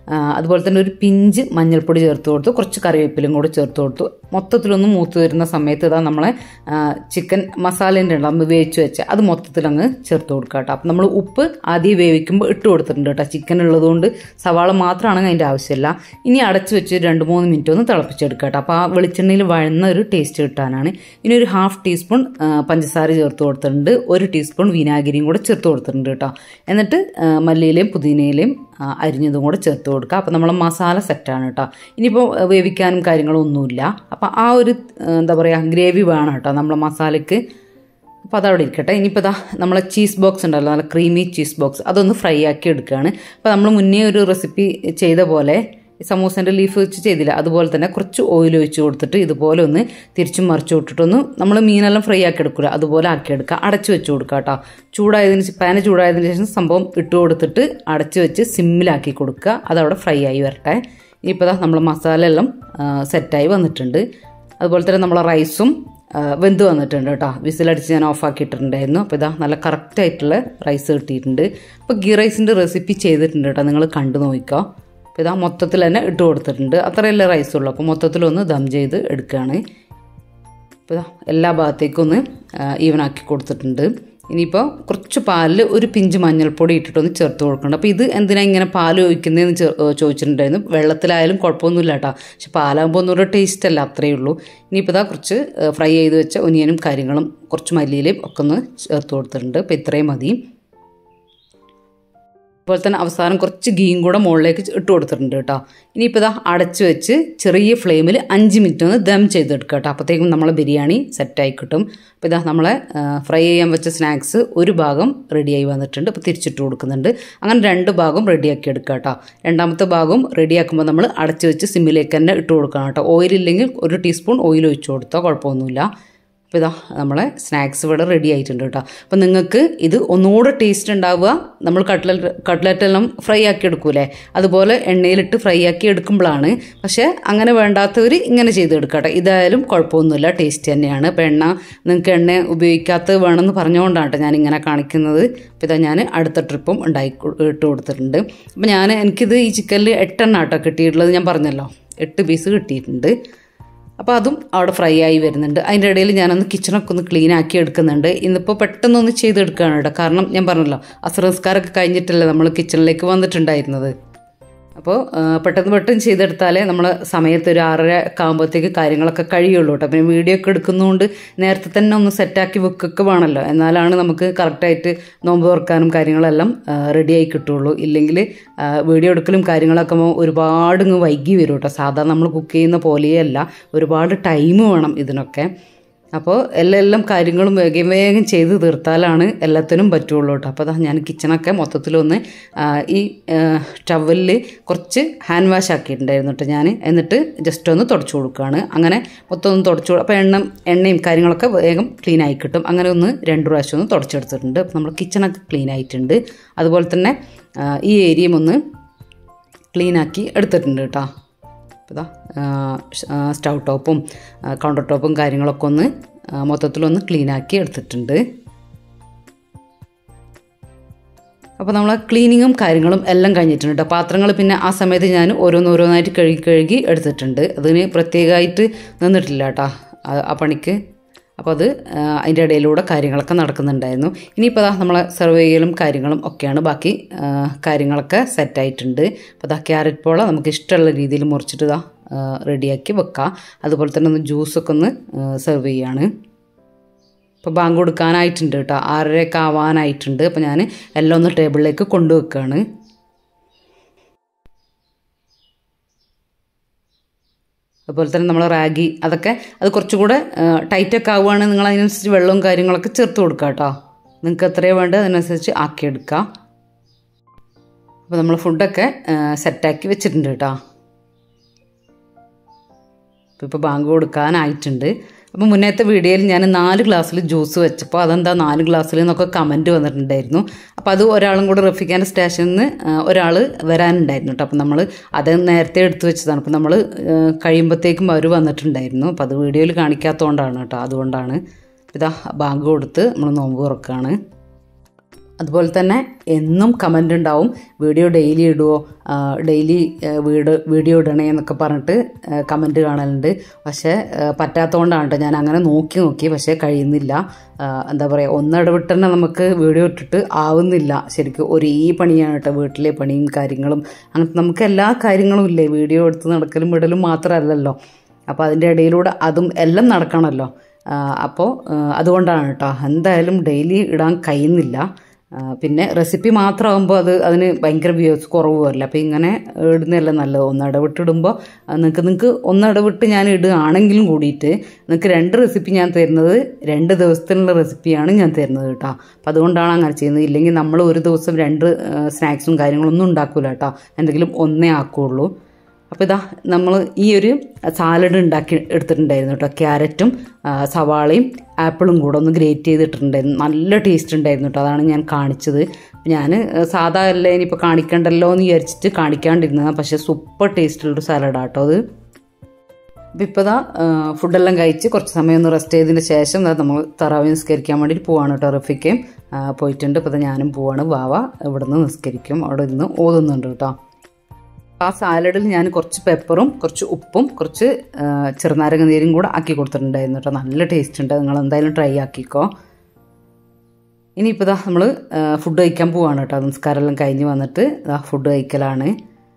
ആ, അതുപോലെ തന്നെ ഒരു പിഞ്ച് മഞ്ഞൾപ്പൊടി ചേർത്ത് കൊടുത്തു കുറച്ച് കറിവേപ്പിലും കൂടെ ചേർത്ത് കൊടുത്തു മൊത്തത്തിലൊന്ന് മൂത്ത് വരുന്ന സമയത്ത് ഇതാ നമ്മളെ ആ, ചിക്കൻ മസാലേൻ്റെ ഉണ്ട് നമ്മൾ വേവിച്ച് വെച്ച അത് മൊത്തത്തിൽ അങ്ങ് ചേർത്ത് കൊടുക്കുക കേട്ടോ അപ്പം നമ്മൾ ഉപ്പ് ആദ്യം വേവിക്കുമ്പോൾ ഇട്ട് കൊടുത്തിട്ടുണ്ട് കേട്ടോ ചിക്കൻ ഉള്ളതുകൊണ്ട് സവാള മാത്രമാണെങ്കിൽ അതിൻ്റെ ആവശ്യമില്ല ഇനി അടച്ച് വെച്ച് രണ്ട് മൂന്ന് മിനിറ്റ് ഒന്ന് തിളപ്പിച്ചെടുക്കുക കേട്ടോ അപ്പോൾ ആ വെളിച്ചെണ്ണയിൽ വഴന്ന ഒരു ടേസ്റ്റ് കിട്ടാനാണ് ഇനി ഒരു ഹാഫ് ടീസ്പൂൺ ആ, പഞ്ചസാര ചേർത്ത് കൊടുത്തിട്ടുണ്ട് ഒരു ടീസ്പൂൺ വിനാഗിരിയും കൂടെ ചേർത്ത് കൊടുത്തിട്ടുണ്ട് കേട്ടോ എന്നിട്ട് ആ, മല്ലിയിലയും പുതിനയിലയും ആ, അരിഞ്ഞതും കൂടെ ചേർത്ത് കൊടുക്കുക അപ്പോൾ നമ്മളെ മസാല സെറ്റാണ് കേട്ടോ ഇനിയിപ്പോൾ വേവിക്കാനും കാര്യങ്ങളും ഒന്നുമില്ല അപ്പോൾ ആ ഒരു ആ, എന്താ പറയുക ഗ്രേവി വേണം കേട്ടോ നമ്മളെ മസാലയ്ക്ക് അപ്പോൾ അതവിടെ ഇരിക്കട്ടെ ഇനിയിപ്പോൾ ഇതാ നമ്മളെ ചീസ് ബോക്സ് ഉണ്ടല്ലോ നല്ല ക്രീമി ചീസ് ബോക്സ് അതൊന്ന് ഫ്രൈ ആക്കി എടുക്കുകയാണ് അപ്പോൾ നമ്മൾ മുന്നേ ഒരു റെസിപ്പി ചെയ്ത പോലെ സമൂസേൻ്റെ ലീഫ് വെച്ച് ചെയ്തില്ല അതുപോലെ തന്നെ കുറച്ച് ഓയിൽ ഒഴിച്ച് കൊടുത്തിട്ട് ഇതുപോലെ ഒന്ന് തിരിച്ചും മറിച്ച് വിട്ടിട്ടൊന്ന് നമ്മൾ മീനെല്ലാം ഫ്രൈ ആക്കി എടുക്കില്ല അതുപോലെ ആക്കിയെടുക്കുക അടച്ച് വെച്ച് കൊടുക്കുക കേട്ടോ ചൂടായതിന് ശേ- പാന് ചൂടായതിന് ശേഷം സംഭവം ഇട്ട് കൊടുത്തിട്ട് അടച്ച് വെച്ച് സിമ്മിലാക്കി കൊടുക്കുക അതവിടെ ഫ്രൈ ആയി വരട്ടെ ഇനിയിപ്പോൾ ദാ നമ്മളെ മസാല എല്ലാം സെറ്റായി വന്നിട്ടുണ്ട് അതുപോലെ തന്നെ നമ്മളെ റൈസും ആ, വെന്ത് വന്നിട്ടുണ്ട് കേട്ടോ വിസിലടിച്ച് ഞാൻ ഓഫ് ആക്കിയിട്ടുണ്ടായിരുന്നു അപ്പോൾ ഇതാ നല്ല കറക്റ്റ് ആയിട്ടുള്ള റൈസ് കിട്ടിയിട്ടുണ്ട് അപ്പോൾ ഗീ റൈസിൻ്റെ റെസിപ്പി ചെയ്തിട്ടുണ്ട് കേട്ടോ നിങ്ങൾ കണ്ടു നോക്കിക്കോ അപ്പോൾ ഇതാ മൊത്തത്തിൽ തന്നെ ഇട്ട് കൊടുത്തിട്ടുണ്ട് അത്രയല്ലേ റൈസ് ഉള്ളൂ അപ്പോൾ മൊത്തത്തിലൊന്ന് ദം ചെയ്ത് എടുക്കുകയാണ് ഇപ്പോൾ ഇതാ എല്ലാ ഭാഗത്തേക്കും ഒന്ന് ഈവൻ ആക്കി കൊടുത്തിട്ടുണ്ട് ഇനിയിപ്പോൾ കുറച്ച് പാലിൽ ഒരു പിഞ്ച് മഞ്ഞൾപ്പൊടി ഇട്ടിട്ടൊന്ന് ചേർത്ത് കൊടുക്കണം അപ്പോൾ ഇത് എന്തിനാ ഇങ്ങനെ പാൽ ഒഴിക്കുന്നതെന്ന് ചെ- ഏഹ് ചോദിച്ചിട്ടുണ്ടായിരുന്നു വെള്ളത്തിലായാലും കുഴപ്പമൊന്നുമില്ല കേട്ടോ പക്ഷെ പാലാകുമ്പോൾ ഒന്നുകൂടെ ടേസ്റ്റ് അല്ല അത്രയേ ഉള്ളൂ ഇനിയിപ്പോൾ ഇതാ കുറച്ച് ഫ്രൈ ചെയ്ത് വെച്ച ഒനിയനും കാര്യങ്ങളും കുറച്ച് മല്ലിയിലയും ഒക്കെ ഒന്ന് ചേർത്ത് കൊടുത്തിട്ടുണ്ട് അപ്പോൾ ഇത്രയും മതി അതുപോലെ തന്നെ അവസാനം കുറച്ച് ഗീയും കൂടെ മുകളിലേക്ക് ഇട്ട് കൊടുത്തിട്ടുണ്ട് കേട്ടോ ഇനിയിപ്പോൾ ഇതാ അടച്ച് വെച്ച് ചെറിയ ഫ്ലെയിമിൽ അഞ്ച് മിനിറ്റ് ഒന്ന് ദം ചെയ്തെടുക്കുക കേട്ടോ അപ്പോഴത്തേക്കും നമ്മളെ ബിരിയാണി സെറ്റായി കിട്ടും അപ്പോൾ ഇതാ നമ്മളെ ഫ്രൈ ചെയ്യാൻ വെച്ച സ്നാക്സ് ഒരു ഭാഗം റെഡിയായി വന്നിട്ടുണ്ട് അപ്പോൾ തിരിച്ചിട്ട് കൊടുക്കുന്നുണ്ട് അങ്ങനെ രണ്ട് ഭാഗം റെഡിയാക്കി എടുക്കുക കേട്ടോ രണ്ടാമത്തെ ഭാഗം റെഡിയാക്കുമ്പോൾ നമ്മൾ അടച്ച് വെച്ച് സിമ്മിലേക്ക് തന്നെ ഇട്ട് കൊടുക്കണം കേട്ടോ ഓയിലില്ലെങ്കിൽ ഒരു ടീസ്പൂൺ ഓയിൽ ഒഴിച്ച് കൊടുത്താൽ കുഴപ്പമൊന്നുമില്ല അപ്പോൾ ഇതാ നമ്മളെ സ്നാക്സ് ഇവിടെ റെഡി ആയിട്ടുണ്ട് കേട്ടോ അപ്പോൾ നിങ്ങൾക്ക് ഇത് ഒന്നുകൂടെ ടേസ്റ്റ് ഉണ്ടാവുക നമ്മൾ കട്ട്ലറ്റ് കട്ട്ലറ്റ് എല്ലാം ഫ്രൈ ആക്കി എടുക്കൂലേ അതുപോലെ എണ്ണയിലിട്ട് ഫ്രൈ ആക്കി എടുക്കുമ്പോഴാണ് പക്ഷേ അങ്ങനെ വേണ്ടാത്തവർ ഇങ്ങനെ ചെയ്തെടുക്കുക കേട്ടോ ഇതായാലും കുഴപ്പമൊന്നുമില്ല ടേസ്റ്റ് തന്നെയാണ് അപ്പോൾ എണ്ണ നിങ്ങൾക്ക് എണ്ണ ഉപയോഗിക്കാത്തത് വേണമെന്ന് പറഞ്ഞുകൊണ്ടാണ് കേട്ടോ ഞാൻ ഇങ്ങനെ കാണിക്കുന്നത് അപ്പോൾ ഇതാ ഞാൻ അടുത്ത ട്രിപ്പും ഉണ്ടാക്കി കൊ- ഇട്ട് കൊടുത്തിട്ടുണ്ട് അപ്പോൾ ഞാൻ എനിക്കിത് ഈ ചിക്കനിൽ എട്ടെണ്ണ കേട്ടോ കിട്ടിയിട്ടുള്ളത് ഞാൻ പറഞ്ഞല്ലോ എട്ട് പീസ് കിട്ടിയിട്ടുണ്ട് അപ്പോൾ അതും അവിടെ ഫ്രൈ ആയി വരുന്നുണ്ട് അതിൻ്റെ ഇടയിൽ ഞാനൊന്ന് കിച്ചണൊക്കെ ഒന്ന് ക്ലീൻ ആക്കി എടുക്കുന്നുണ്ട് ഇന്നിപ്പോൾ പെട്ടെന്നൊന്ന് ചെയ്തെടുക്കുകയാണ് കേട്ടോ കാരണം ഞാൻ പറഞ്ഞല്ലോ അസ്രംസ്കാരമൊക്കെ കഴിഞ്ഞിട്ടല്ലേ നമ്മൾ കിച്ചണിലേക്ക് വന്നിട്ടുണ്ടായിരുന്നത് അപ്പോൾ ആ, പെട്ടെന്ന് പെട്ടെന്ന് ചെയ്തെടുത്താലേ നമ്മൾ സമയത്ത് ഒരു ആറര ഒക്കെ ആകുമ്പോഴത്തേക്ക് കാര്യങ്ങളൊക്കെ കഴിയുള്ളൂ കേട്ടോ പിന്നെ വീഡിയോ ഒക്കെ എടുക്കുന്നതുകൊണ്ട് നേരത്തെ തന്നെ ഒന്ന് സെറ്റാക്കി വെക്കൊക്കെ വേണമല്ലോ എന്നാലാണ് നമുക്ക് കറക്റ്റായിട്ട് നോമ്പ് തുറക്കാനും കാര്യങ്ങളെല്ലാം റെഡിയായി കിട്ടുള്ളൂ ഇല്ലെങ്കിൽ വീഡിയോ എടുക്കലും കാര്യങ്ങളൊക്കെ ആകുമ്പോൾ ഒരുപാട് ഇങ്ങ് വൈകി വരും കേട്ടോ സാധാരണ നമ്മൾ കുക്ക് ചെയ്യുന്ന പോലെയല്ല ഒരുപാട് ടൈം വേണം ഇതിനൊക്കെ അപ്പോൾ എല്ലാ എല്ലാം കാര്യങ്ങളും വേഗം വേഗം ചെയ്ത് തീർത്താലാണ് എല്ലാത്തിനും പറ്റുള്ളൂ കേട്ടോ അപ്പോൾ അതാ ഞാൻ കിച്ചണൊക്കെ മൊത്തത്തിലൊന്ന് ആ, ഈ ടവലിൽ കുറച്ച് ഹാൻഡ് വാഷ് ആക്കിയിട്ടുണ്ടായിരുന്നു കേട്ടോ ഞാൻ എന്നിട്ട് ജസ്റ്റ് ഒന്ന് തുടച്ചു കൊടുക്കുകയാണ് അങ്ങനെ മൊത്തം ഒന്ന് തുടച്ചു കൊടു- അപ്പോൾ എണ്ണ എണ്ണയും കാര്യങ്ങളൊക്കെ വേഗം ക്ലീൻ ആയി കിട്ടും അങ്ങനെ ഒന്ന് രണ്ട് പ്രാവശ്യം ഒന്ന് തുടച്ചെടുത്തിട്ടുണ്ട് അപ്പോൾ നമ്മൾ കിച്ചണൊക്കെ ക്ലീൻ ആയിട്ടുണ്ട് അതുപോലെ തന്നെ ആ, ഈ ഏരിയയും ഒന്ന് ക്ലീൻ ആക്കി എടുത്തിട്ടുണ്ട് കേട്ടോ അപ്പോൾ ഇതാ സ്റ്റൗ ടോപ്പും കൗണ്ടർ ടോപ്പും കാര്യങ്ങളൊക്കെ ഒന്ന് ആ, മൊത്തത്തിലൊന്ന് ക്ലീൻ ആക്കി എടുത്തിട്ടുണ്ട് അപ്പോൾ നമ്മൾ ക്ലീനിങ്ങും കാര്യങ്ങളും എല്ലാം കഴിഞ്ഞിട്ടുണ്ട് കേട്ടോ പാത്രങ്ങൾ പിന്നെ ആ സമയത്ത് ഞാൻ ഓരോന്നോരോന്നായിട്ട് കഴുകി കഴുകി എടുത്തിട്ടുണ്ട് അതിന് പ്രത്യേകമായിട്ട് നിന്നിട്ടില്ല കേട്ടോ ആ- ആ പണിക്ക് അപ്പോൾ അത് ആ, അതിൻ്റെ ഇടയിലൂടെ കാര്യങ്ങളൊക്കെ നടക്കുന്നുണ്ടായിരുന്നു ഇനിയിപ്പോൾ അതാ നമ്മളെ സെർവ് ചെയ്യലും കാര്യങ്ങളും ഒക്കെയാണ് ബാക്കി ആ, കാര്യങ്ങളൊക്കെ സെറ്റായിട്ടുണ്ട് അപ്പോൾ അതാ ക്യാരറ്റ് പോള നമുക്ക് ഇഷ്ടമുള്ള രീതിയിൽ മുറിച്ചിട്ട് ഇതാ റെഡിയാക്കി വെക്കാം അതുപോലെ തന്നെ ഒന്ന് ജ്യൂസൊക്കെ ഒന്ന് സെർവ് ചെയ്യാണ് ഇപ്പോൾ ബാങ്ക് കൊടുക്കാനായിട്ടുണ്ട് കേട്ടോ ആറരയൊക്കെ ആവാനായിട്ടുണ്ട് അപ്പോൾ ഞാൻ എല്ലാം ഒന്ന് ടേബിളിലേക്ക് കൊണ്ടുവെക്കുകയാണ് അതുപോലെ തന്നെ നമ്മൾ റാഗി അതൊക്കെ അത് കുറച്ചുകൂടെ ടൈറ്റൊക്കെ ആവുകയാണെങ്കിൽ നിങ്ങൾ അതിനനുസരിച്ച് വെള്ളവും കാര്യങ്ങളൊക്കെ ചേർത്ത് കൊടുക്കുക കേട്ടോ നിങ്ങൾക്ക് എത്രയോ വേണ്ടത് അതിനനുസരിച്ച് ആക്കിയെടുക്കുക അപ്പോൾ നമ്മൾ ഫുഡൊക്കെ സെറ്റാക്കി വെച്ചിട്ടുണ്ട് കേട്ടോ അപ്പോൾ ഇപ്പോൾ ബാങ്ക് കൊടുക്കാനായിട്ടുണ്ട് അപ്പോൾ മുന്നേത്തെ വീഡിയോയിൽ ഞാൻ നാല് ഗ്ലാസ്സിൽ ജ്യൂസ് വെച്ചപ്പോൾ അതെന്താ നാല് ഗ്ലാസ്സിൽ എന്നൊക്കെ കമൻറ്റ് വന്നിട്ടുണ്ടായിരുന്നു അപ്പോൾ അത് ഒരാളും കൂടെ റഫിക്കാൻ്റെ സ്റ്റേഷനിൽ നിന്ന് ഒരാൾ വരാനുണ്ടായിരുന്നു കേട്ടോ അപ്പോൾ നമ്മൾ അത് നേരത്തെ എടുത്തു വെച്ചതാണ് അപ്പോൾ നമ്മൾ കഴിയുമ്പോഴത്തേക്കും അവർ വന്നിട്ടുണ്ടായിരുന്നു അപ്പോൾ അത് വീഡിയോയിൽ കാണിക്കാത്തതുകൊണ്ടാണ് കേട്ടോ അതുകൊണ്ടാണ് ഇതാ ബാങ്ക് കൊടുത്ത് നമ്മൾ നോമ്പ് തുറക്കുകയാണ് അതുപോലെ തന്നെ എന്നും കമൻ്റ് ഉണ്ടാവും വീഡിയോ ഡെയിലി ഇടുമോ ഡെയിലി വീട് വീഡിയോ ഇടണേ എന്നൊക്കെ പറഞ്ഞിട്ട് കമൻറ്റ് കാണലുണ്ട് പക്ഷേ പറ്റാത്തതുകൊണ്ടാണ് കേട്ടോ ഞാൻ അങ്ങനെ നോക്കി നോക്കി പക്ഷേ കഴിയുന്നില്ല ആ, എന്താ പറയുക ഒന്നിടവിട്ട് തന്നെ നമുക്ക് വീഡിയോ ഇട്ടിട്ട് ആവുന്നില്ല ശരിക്കും ഒരേ പണിയാണ് കേട്ടോ വീട്ടിലെ പണിയും കാര്യങ്ങളും അങ്ങനത്തെ നമുക്ക് എല്ലാ കാര്യങ്ങളും ഇല്ലേ വീഡിയോ എടുത്ത് നടക്കലും വിടലും മാത്രമല്ലല്ലോ അപ്പോൾ അതിൻ്റെ ഇടയിലൂടെ അതും എല്ലാം നടക്കണമല്ലോ അപ്പോൾ അതുകൊണ്ടാണ് കേട്ടോ എന്തായാലും ഡെയിലി ഇടാൻ കഴിയുന്നില്ല ആ, പിന്നെ റെസിപ്പി മാത്രമാകുമ്പോൾ അത് അതിന് ഭയങ്കര വ്യൂസ് കുറവുമല്ല അപ്പോൾ ഇങ്ങനെ ഇടുന്നതല്ല നല്ലത് ഒന്ന് ഇടവിട്ടിടുമ്പോൾ നിങ്ങൾക്ക് നിങ്ങൾക്ക് ഒന്ന് ഇടവിട്ട് ഞാൻ ഇടുകയാണെങ്കിലും കൂടിയിട്ട് നിങ്ങൾക്ക് രണ്ട് റെസിപ്പി ഞാൻ തരുന്നത് രണ്ട് ദിവസത്തിനുള്ള റെസിപ്പിയാണ് ഞാൻ തരുന്നത് കേട്ടോ അപ്പോൾ അതുകൊണ്ടാണ് അങ്ങനെ ചെയ്യുന്നത് ഇല്ലെങ്കിൽ നമ്മൾ ഒരു ദിവസം രണ്ട് സ്നാക്സും കാര്യങ്ങളൊന്നും ഉണ്ടാക്കില്ല കേട്ടോ എന്തെങ്കിലും ഒന്നേ ആക്കുകയുള്ളൂ അപ്പോൾ ഇതാ നമ്മൾ ഈ ഒരു സാലഡ് ഉണ്ടാക്കി എടുത്തിട്ടുണ്ടായിരുന്നു കേട്ടോ ക്യാരറ്റും ആ, സവാളയും ആപ്പിളും കൂടെ ഒന്ന് ഗ്രേറ്റ് ചെയ്തിട്ടുണ്ടായിരുന്നു നല്ല ടേസ്റ്റ് ഉണ്ടായിരുന്നു കേട്ടോ അതാണ് ഞാൻ കാണിച്ചത് ഞാൻ സാധാ അല്ല ഇനിയിപ്പോൾ കാണിക്കണ്ടല്ലോ എന്ന് വിചാരിച്ചിട്ട് കാണിക്കാണ്ടിരുന്നതാണ് പക്ഷേ സൂപ്പർ ടേസ്റ്റുള്ളൊരു സാലഡാണ് കേട്ടോ അത് അപ്പോൾ ഇപ്പോൾ ഇതാ ഫുഡെല്ലാം കഴിച്ച് കുറച്ച് സമയം ഒന്ന് റെസ്റ്റ് ചെയ്തതിന് ശേഷം ദാ നമ്മൾ തറാവി നിസ്കരിക്കാൻ വേണ്ടിയിട്ട് പോവാണ് കേട്ടോ റഫിക്കയും ആ, പോയിട്ടുണ്ട് ഇപ്പോൾ ദാ ഞാനും പോവാണ് വാവ ഇവിടുന്ന് നിസ്കരിക്കും അവിടെ ഇരുന്ന് ഓതുന്നുണ്ട് കേട്ടോ ആ സാലഡിൽ ഞാൻ കുറച്ച് പെപ്പറും കുറച്ച് ഉപ്പും കുറച്ച് ആ, ചെറുനാരങ്ങ നീരും കൂടെ ആക്കി കൊടുത്തിട്ടുണ്ടായിരുന്നു കേട്ടോ നല്ല ടേസ്റ്റ് ഉണ്ട് നിങ്ങൾ എന്തായാലും ട്രൈ ആക്കിക്കോ ഇനിയിപ്പോൾ ഇതാ നമ്മൾ ഫുഡ് കഴിക്കാൻ പോവാണ് കേട്ടോ നമസ്കാരമെല്ലാം കഴിഞ്ഞ് വന്നിട്ട് ഇതാ ഫുഡ് കഴിക്കലാണ്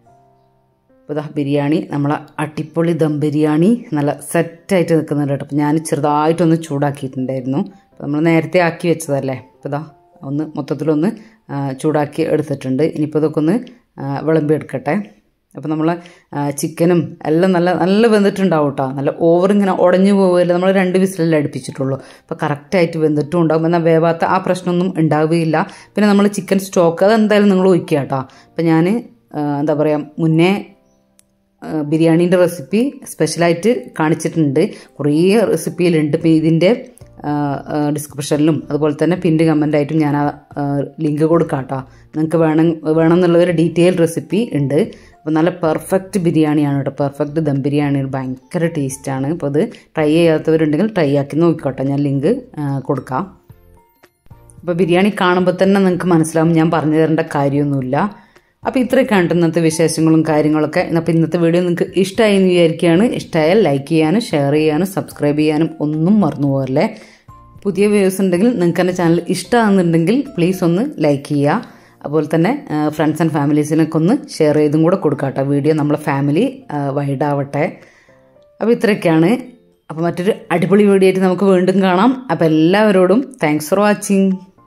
ഇപ്പോൾ ഇതാ ബിരിയാണി നമ്മളെ അട്ടിപ്പൊളി ദം ബിരിയാണി നല്ല സെറ്റായിട്ട് നിൽക്കുന്നുണ്ട് കേട്ടോ അപ്പോൾ ഞാൻ ചെറുതായിട്ടൊന്ന് ചൂടാക്കിയിട്ടുണ്ടായിരുന്നു അപ്പോൾ നമ്മൾ നേരത്തെ ആക്കി വെച്ചതല്ലേ അപ്പോൾ ഇതാ ഒന്ന് മൊത്തത്തിലൊന്ന് ആ, ചൂടാക്കി എടുത്തിട്ടുണ്ട് ഇനിയിപ്പോൾ ഇതൊക്കെ ഒന്ന് ആ, വിളമ്പി എടുക്കട്ടെ അപ്പോൾ നമ്മൾ ചിക്കനും എല്ലാം നല്ല നല്ല വെന്തിട്ടുണ്ടാവും കേട്ടോ നല്ല ഓവർ ഇങ്ങനെ ഉടഞ്ഞു പോവുകയില്ല നമ്മൾ രണ്ട് വിസിലല്ലേ അടുപ്പിച്ചിട്ടുള്ളൂ അപ്പോൾ കറക്റ്റായിട്ട് വെന്തിട്ടും ഉണ്ടാവും എന്നാൽ വേവാത്ത ആ പ്രശ്നമൊന്നും ഉണ്ടാവുകയില്ല പിന്നെ നമ്മൾ ചിക്കൻ സ്റ്റോക്ക് അത് എന്തായാലും നിങ്ങൾ ഒഴിക്കുക കേട്ടോ അപ്പോൾ ഞാൻ എന്താ പറയുക മുന്നേ ബിരിയാണീൻ്റെ റെസിപ്പി സ്പെഷ്യലായിട്ട് കാണിച്ചിട്ടുണ്ട് കുറേ റെസിപ്പിയിലുണ്ട് ഇപ്പോൾ ഇതിൻ്റെ ഡിസ്ക്രിപ്ഷനിലും അതുപോലെ തന്നെ പിൻ്റെ കമൻ്റായിട്ടും ഞാൻ ആ ലിങ്ക് കൊടുക്കാം കേട്ടോ നിങ്ങൾക്ക് വേണം വേണമെന്നുള്ള ഒരു ഡീറ്റെയിൽ റെസിപ്പി ഉണ്ട് അപ്പോൾ നല്ല പെർഫെക്റ്റ് ബിരിയാണിയാണ് കേട്ടോ പെർഫെക്റ്റ് ദം ബിരിയാണി ഭയങ്കര ടേസ്റ്റാണ് അപ്പോൾ അത് ട്രൈ ചെയ്യാത്തവരുണ്ടെങ്കിൽ ട്രൈ ആക്കി നോക്കിക്കോട്ടെ ഞാൻ ലിങ്ക് കൊടുക്കാം അപ്പോൾ ബിരിയാണി കാണുമ്പോൾ തന്നെ നിങ്ങൾക്ക് മനസ്സിലാവും ഞാൻ പറഞ്ഞു തരേണ്ട കാര്യമൊന്നുമില്ല അപ്പോൾ ഇത്രയൊക്കെയാണ് ഇന്നത്തെ വിശേഷങ്ങളും കാര്യങ്ങളൊക്കെ അപ്പോൾ ഇന്നത്തെ വീഡിയോ നിങ്ങൾക്ക് ഇഷ്ടമായി എന്ന് വിചാരിക്കുകയാണ് ഇഷ്ടമായാൽ ലൈക്ക് ചെയ്യാനും ഷെയർ ചെയ്യാനും സബ്സ്ക്രൈബ് ചെയ്യാനും ഒന്നും മറന്നു പോകല്ലേ പുതിയ വ്യൂസ് ഉണ്ടെങ്കിൽ നിങ്ങൾക്ക് എൻ്റെ ചാനൽ ഇഷ്ടമാകുന്നുണ്ടെങ്കിൽ പ്ലീസ് ഒന്ന് ലൈക്ക് ചെയ്യുക അതുപോലെ തന്നെ ഫ്രണ്ട്സ് ആൻഡ് ഫാമിലീസിനൊക്കെ ഒന്ന് ഷെയർ ചെയ്തും കൂടെ കൊടുക്കാം കേട്ടോ വീഡിയോ നമ്മളെ ഫാമിലി വൈഡ് ആവട്ടെ അപ്പോൾ ഇത്രയൊക്കെയാണ് അപ്പോൾ മറ്റൊരു അടിപൊളി വീഡിയോ ആയിട്ട് നമുക്ക് വീണ്ടും കാണാം അപ്പോൾ എല്ലാവരോടും താങ്ക്സ് ഫോർ വാച്ചിങ്